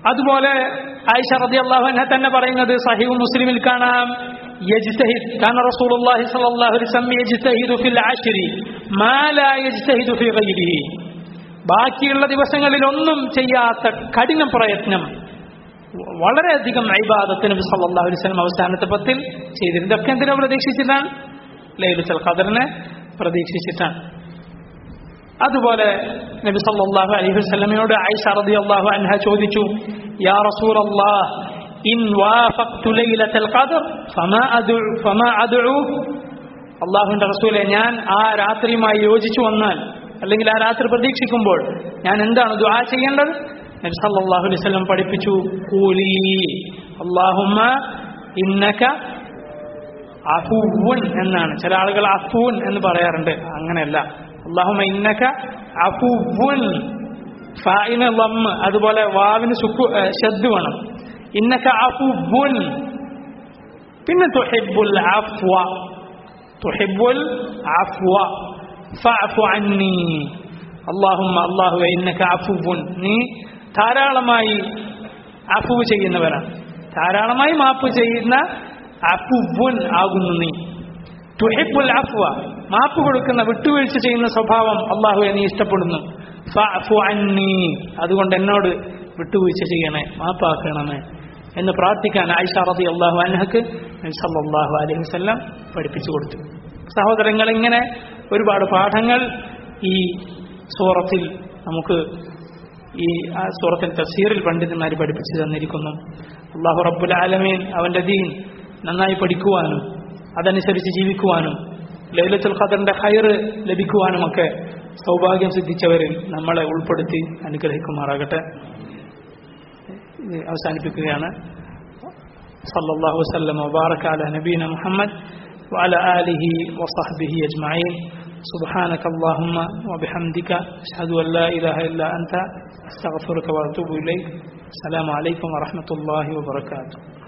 അതുപോലെ ആയിഷ റളിയല്ലാഹു അൻഹ തന്നെ പറയുന്നത് സഹീഹ് മുസ്ലിമിൽ കാണാം يجتهد كان رسول الله صلى الله عليه وسلم يجتهد في العشر ما لا يجتهد في غيره ബാക്കിയുള്ള ദിവസങ്ങളിൽ ഒന്നും ചെയ്യാത്ത കഠിന പ്രയത്നം വളരെയധികം ഐബാദത്ത് നബി സല്ലല്ലാഹു അലൈഹി വസല്ലം അവസാനത്തെ പത്തിൽ ചെയ്തിരുന്നു ഇതൊക്കെ എന്തിനാ പ്രതീക്ഷിച്ചിട്ടാണ് ലൈലത്തുൽ ഖദറിനെ പ്രതീക്ഷിച്ചിട്ടാണ് അതുപോലെ നബി സല്ലല്ലാഹു അലൈഹി വസല്ലമയോട് ആയിഷ റളിയല്ലാഹു അൻഹ ചോദിച്ചു യാ റസൂലല്ലാഹ് ഇൻ വാഫഖ്തു ലൈലത്തുൽ ഖദർ ഫമാ അദ്ഉ ഫമാ അദ്ഉ അള്ളാഹുവിന്റെ റസൂലെ ഞാൻ ആ രാത്രിയുമായി യോജിച്ചു വന്നാൽ അല്ലെങ്കിൽ ആ രാത്രി പ്രതീക്ഷിക്കുമ്പോൾ ഞാൻ എന്താണ് ദുആ ചെയ്യേണ്ടത് നബി സല്ലല്ലാഹു അലൈഹി വസല്ലം പഠിപ്പിച്ചു കൂലി അല്ലാഹുമ്മ ഇന്നക അഫുവുൻ എന്നാണ് ചില ആളുകൾ അഫൂൻ എന്ന് പറയാറുണ്ട് അങ്ങനെയല്ല അള്ളാഹുമ ഇന്നക അഫുവുൻ ഫായിന് ലമ്മ് അതുപോലെ വാവിന് സുക്കു ശബ്ദ് വേണം ഇന്നക അഫുവുൻ പിന്നെ തുഹിബുൽ അഫ്വ തുഹിബുൽ അഫ്വ ഫഅഫു അന്നി അല്ലാഹുമ്മ അല്ലാഹുവേ ഇന്നക അഫുവുൻ നീ ധാരാളമായി അഫുവ് ചെയ്യുന്നവനാണ് ധാരാളമായി മാപ്പ് ചെയ്യുന്ന അഫുവുൻ ആകുന്നു നീ തുഹിബുൽ അഫ്വ മാപ്പ് കൊടുക്കുന്ന വിട്ടുവീഴ്ച ചെയ്യുന്ന സ്വഭാവം അള്ളാഹുവെ നീ ഇഷ്ടപ്പെടുന്നു ഫഅഫു അന്നി അതുകൊണ്ട് എന്നോട് വിട്ടുവീഴ്ച ചെയ്യണേ മാപ്പാക്കണമേ എന്ന് പ്രാർത്ഥിക്കാൻ ആയിഷ റതി അള്ളാഹു അൻഹക്ക് സല്ലല്ലാഹു അലൈഹി വസല്ലം പഠിപ്പിച്ചു കൊടുത്തു സഹോദരങ്ങൾ ഇങ്ങനെ ഒരുപാട് പാഠങ്ങൾ ഈ സൂറത്തിൽ നമുക്ക് ഈ ആ സൂറത്തിൽ തഫ്സീറിൽ പണ്ഡിതന്മാർ പഠിപ്പിച്ചു തന്നിരിക്കുന്നു അള്ളാഹു റബ്ബുൽ ആലമീൻ അവന്റെ ദീൻ നന്നായി പഠിക്കുവാനും അതനുസരിച്ച് ജീവിക്കുവാനും ലൈലത്തുൽ ഖദറിന്റെ ഹൈർ ലഭിക്കുവാനുമൊക്കെ സൗഭാഗ്യം സിദ്ധിച്ചവരിൽ നമ്മളെ ഉൾപ്പെടുത്തി അനുഗ്രഹിക്കുമാറാകട്ടെ ഇത് അവസാനിപ്പിക്കുകയാണ് സല്ലല്ലാഹു വസല്ലം വബാറക അല നബീന മുഹമ്മദ് وعلى آله وصحبه أجمعين سبحانك اللهم وبحمدك أشهد أن لا إله إلا أنت أستغفرك وأتوب إليك السلام عليكم ورحمة الله وبركاته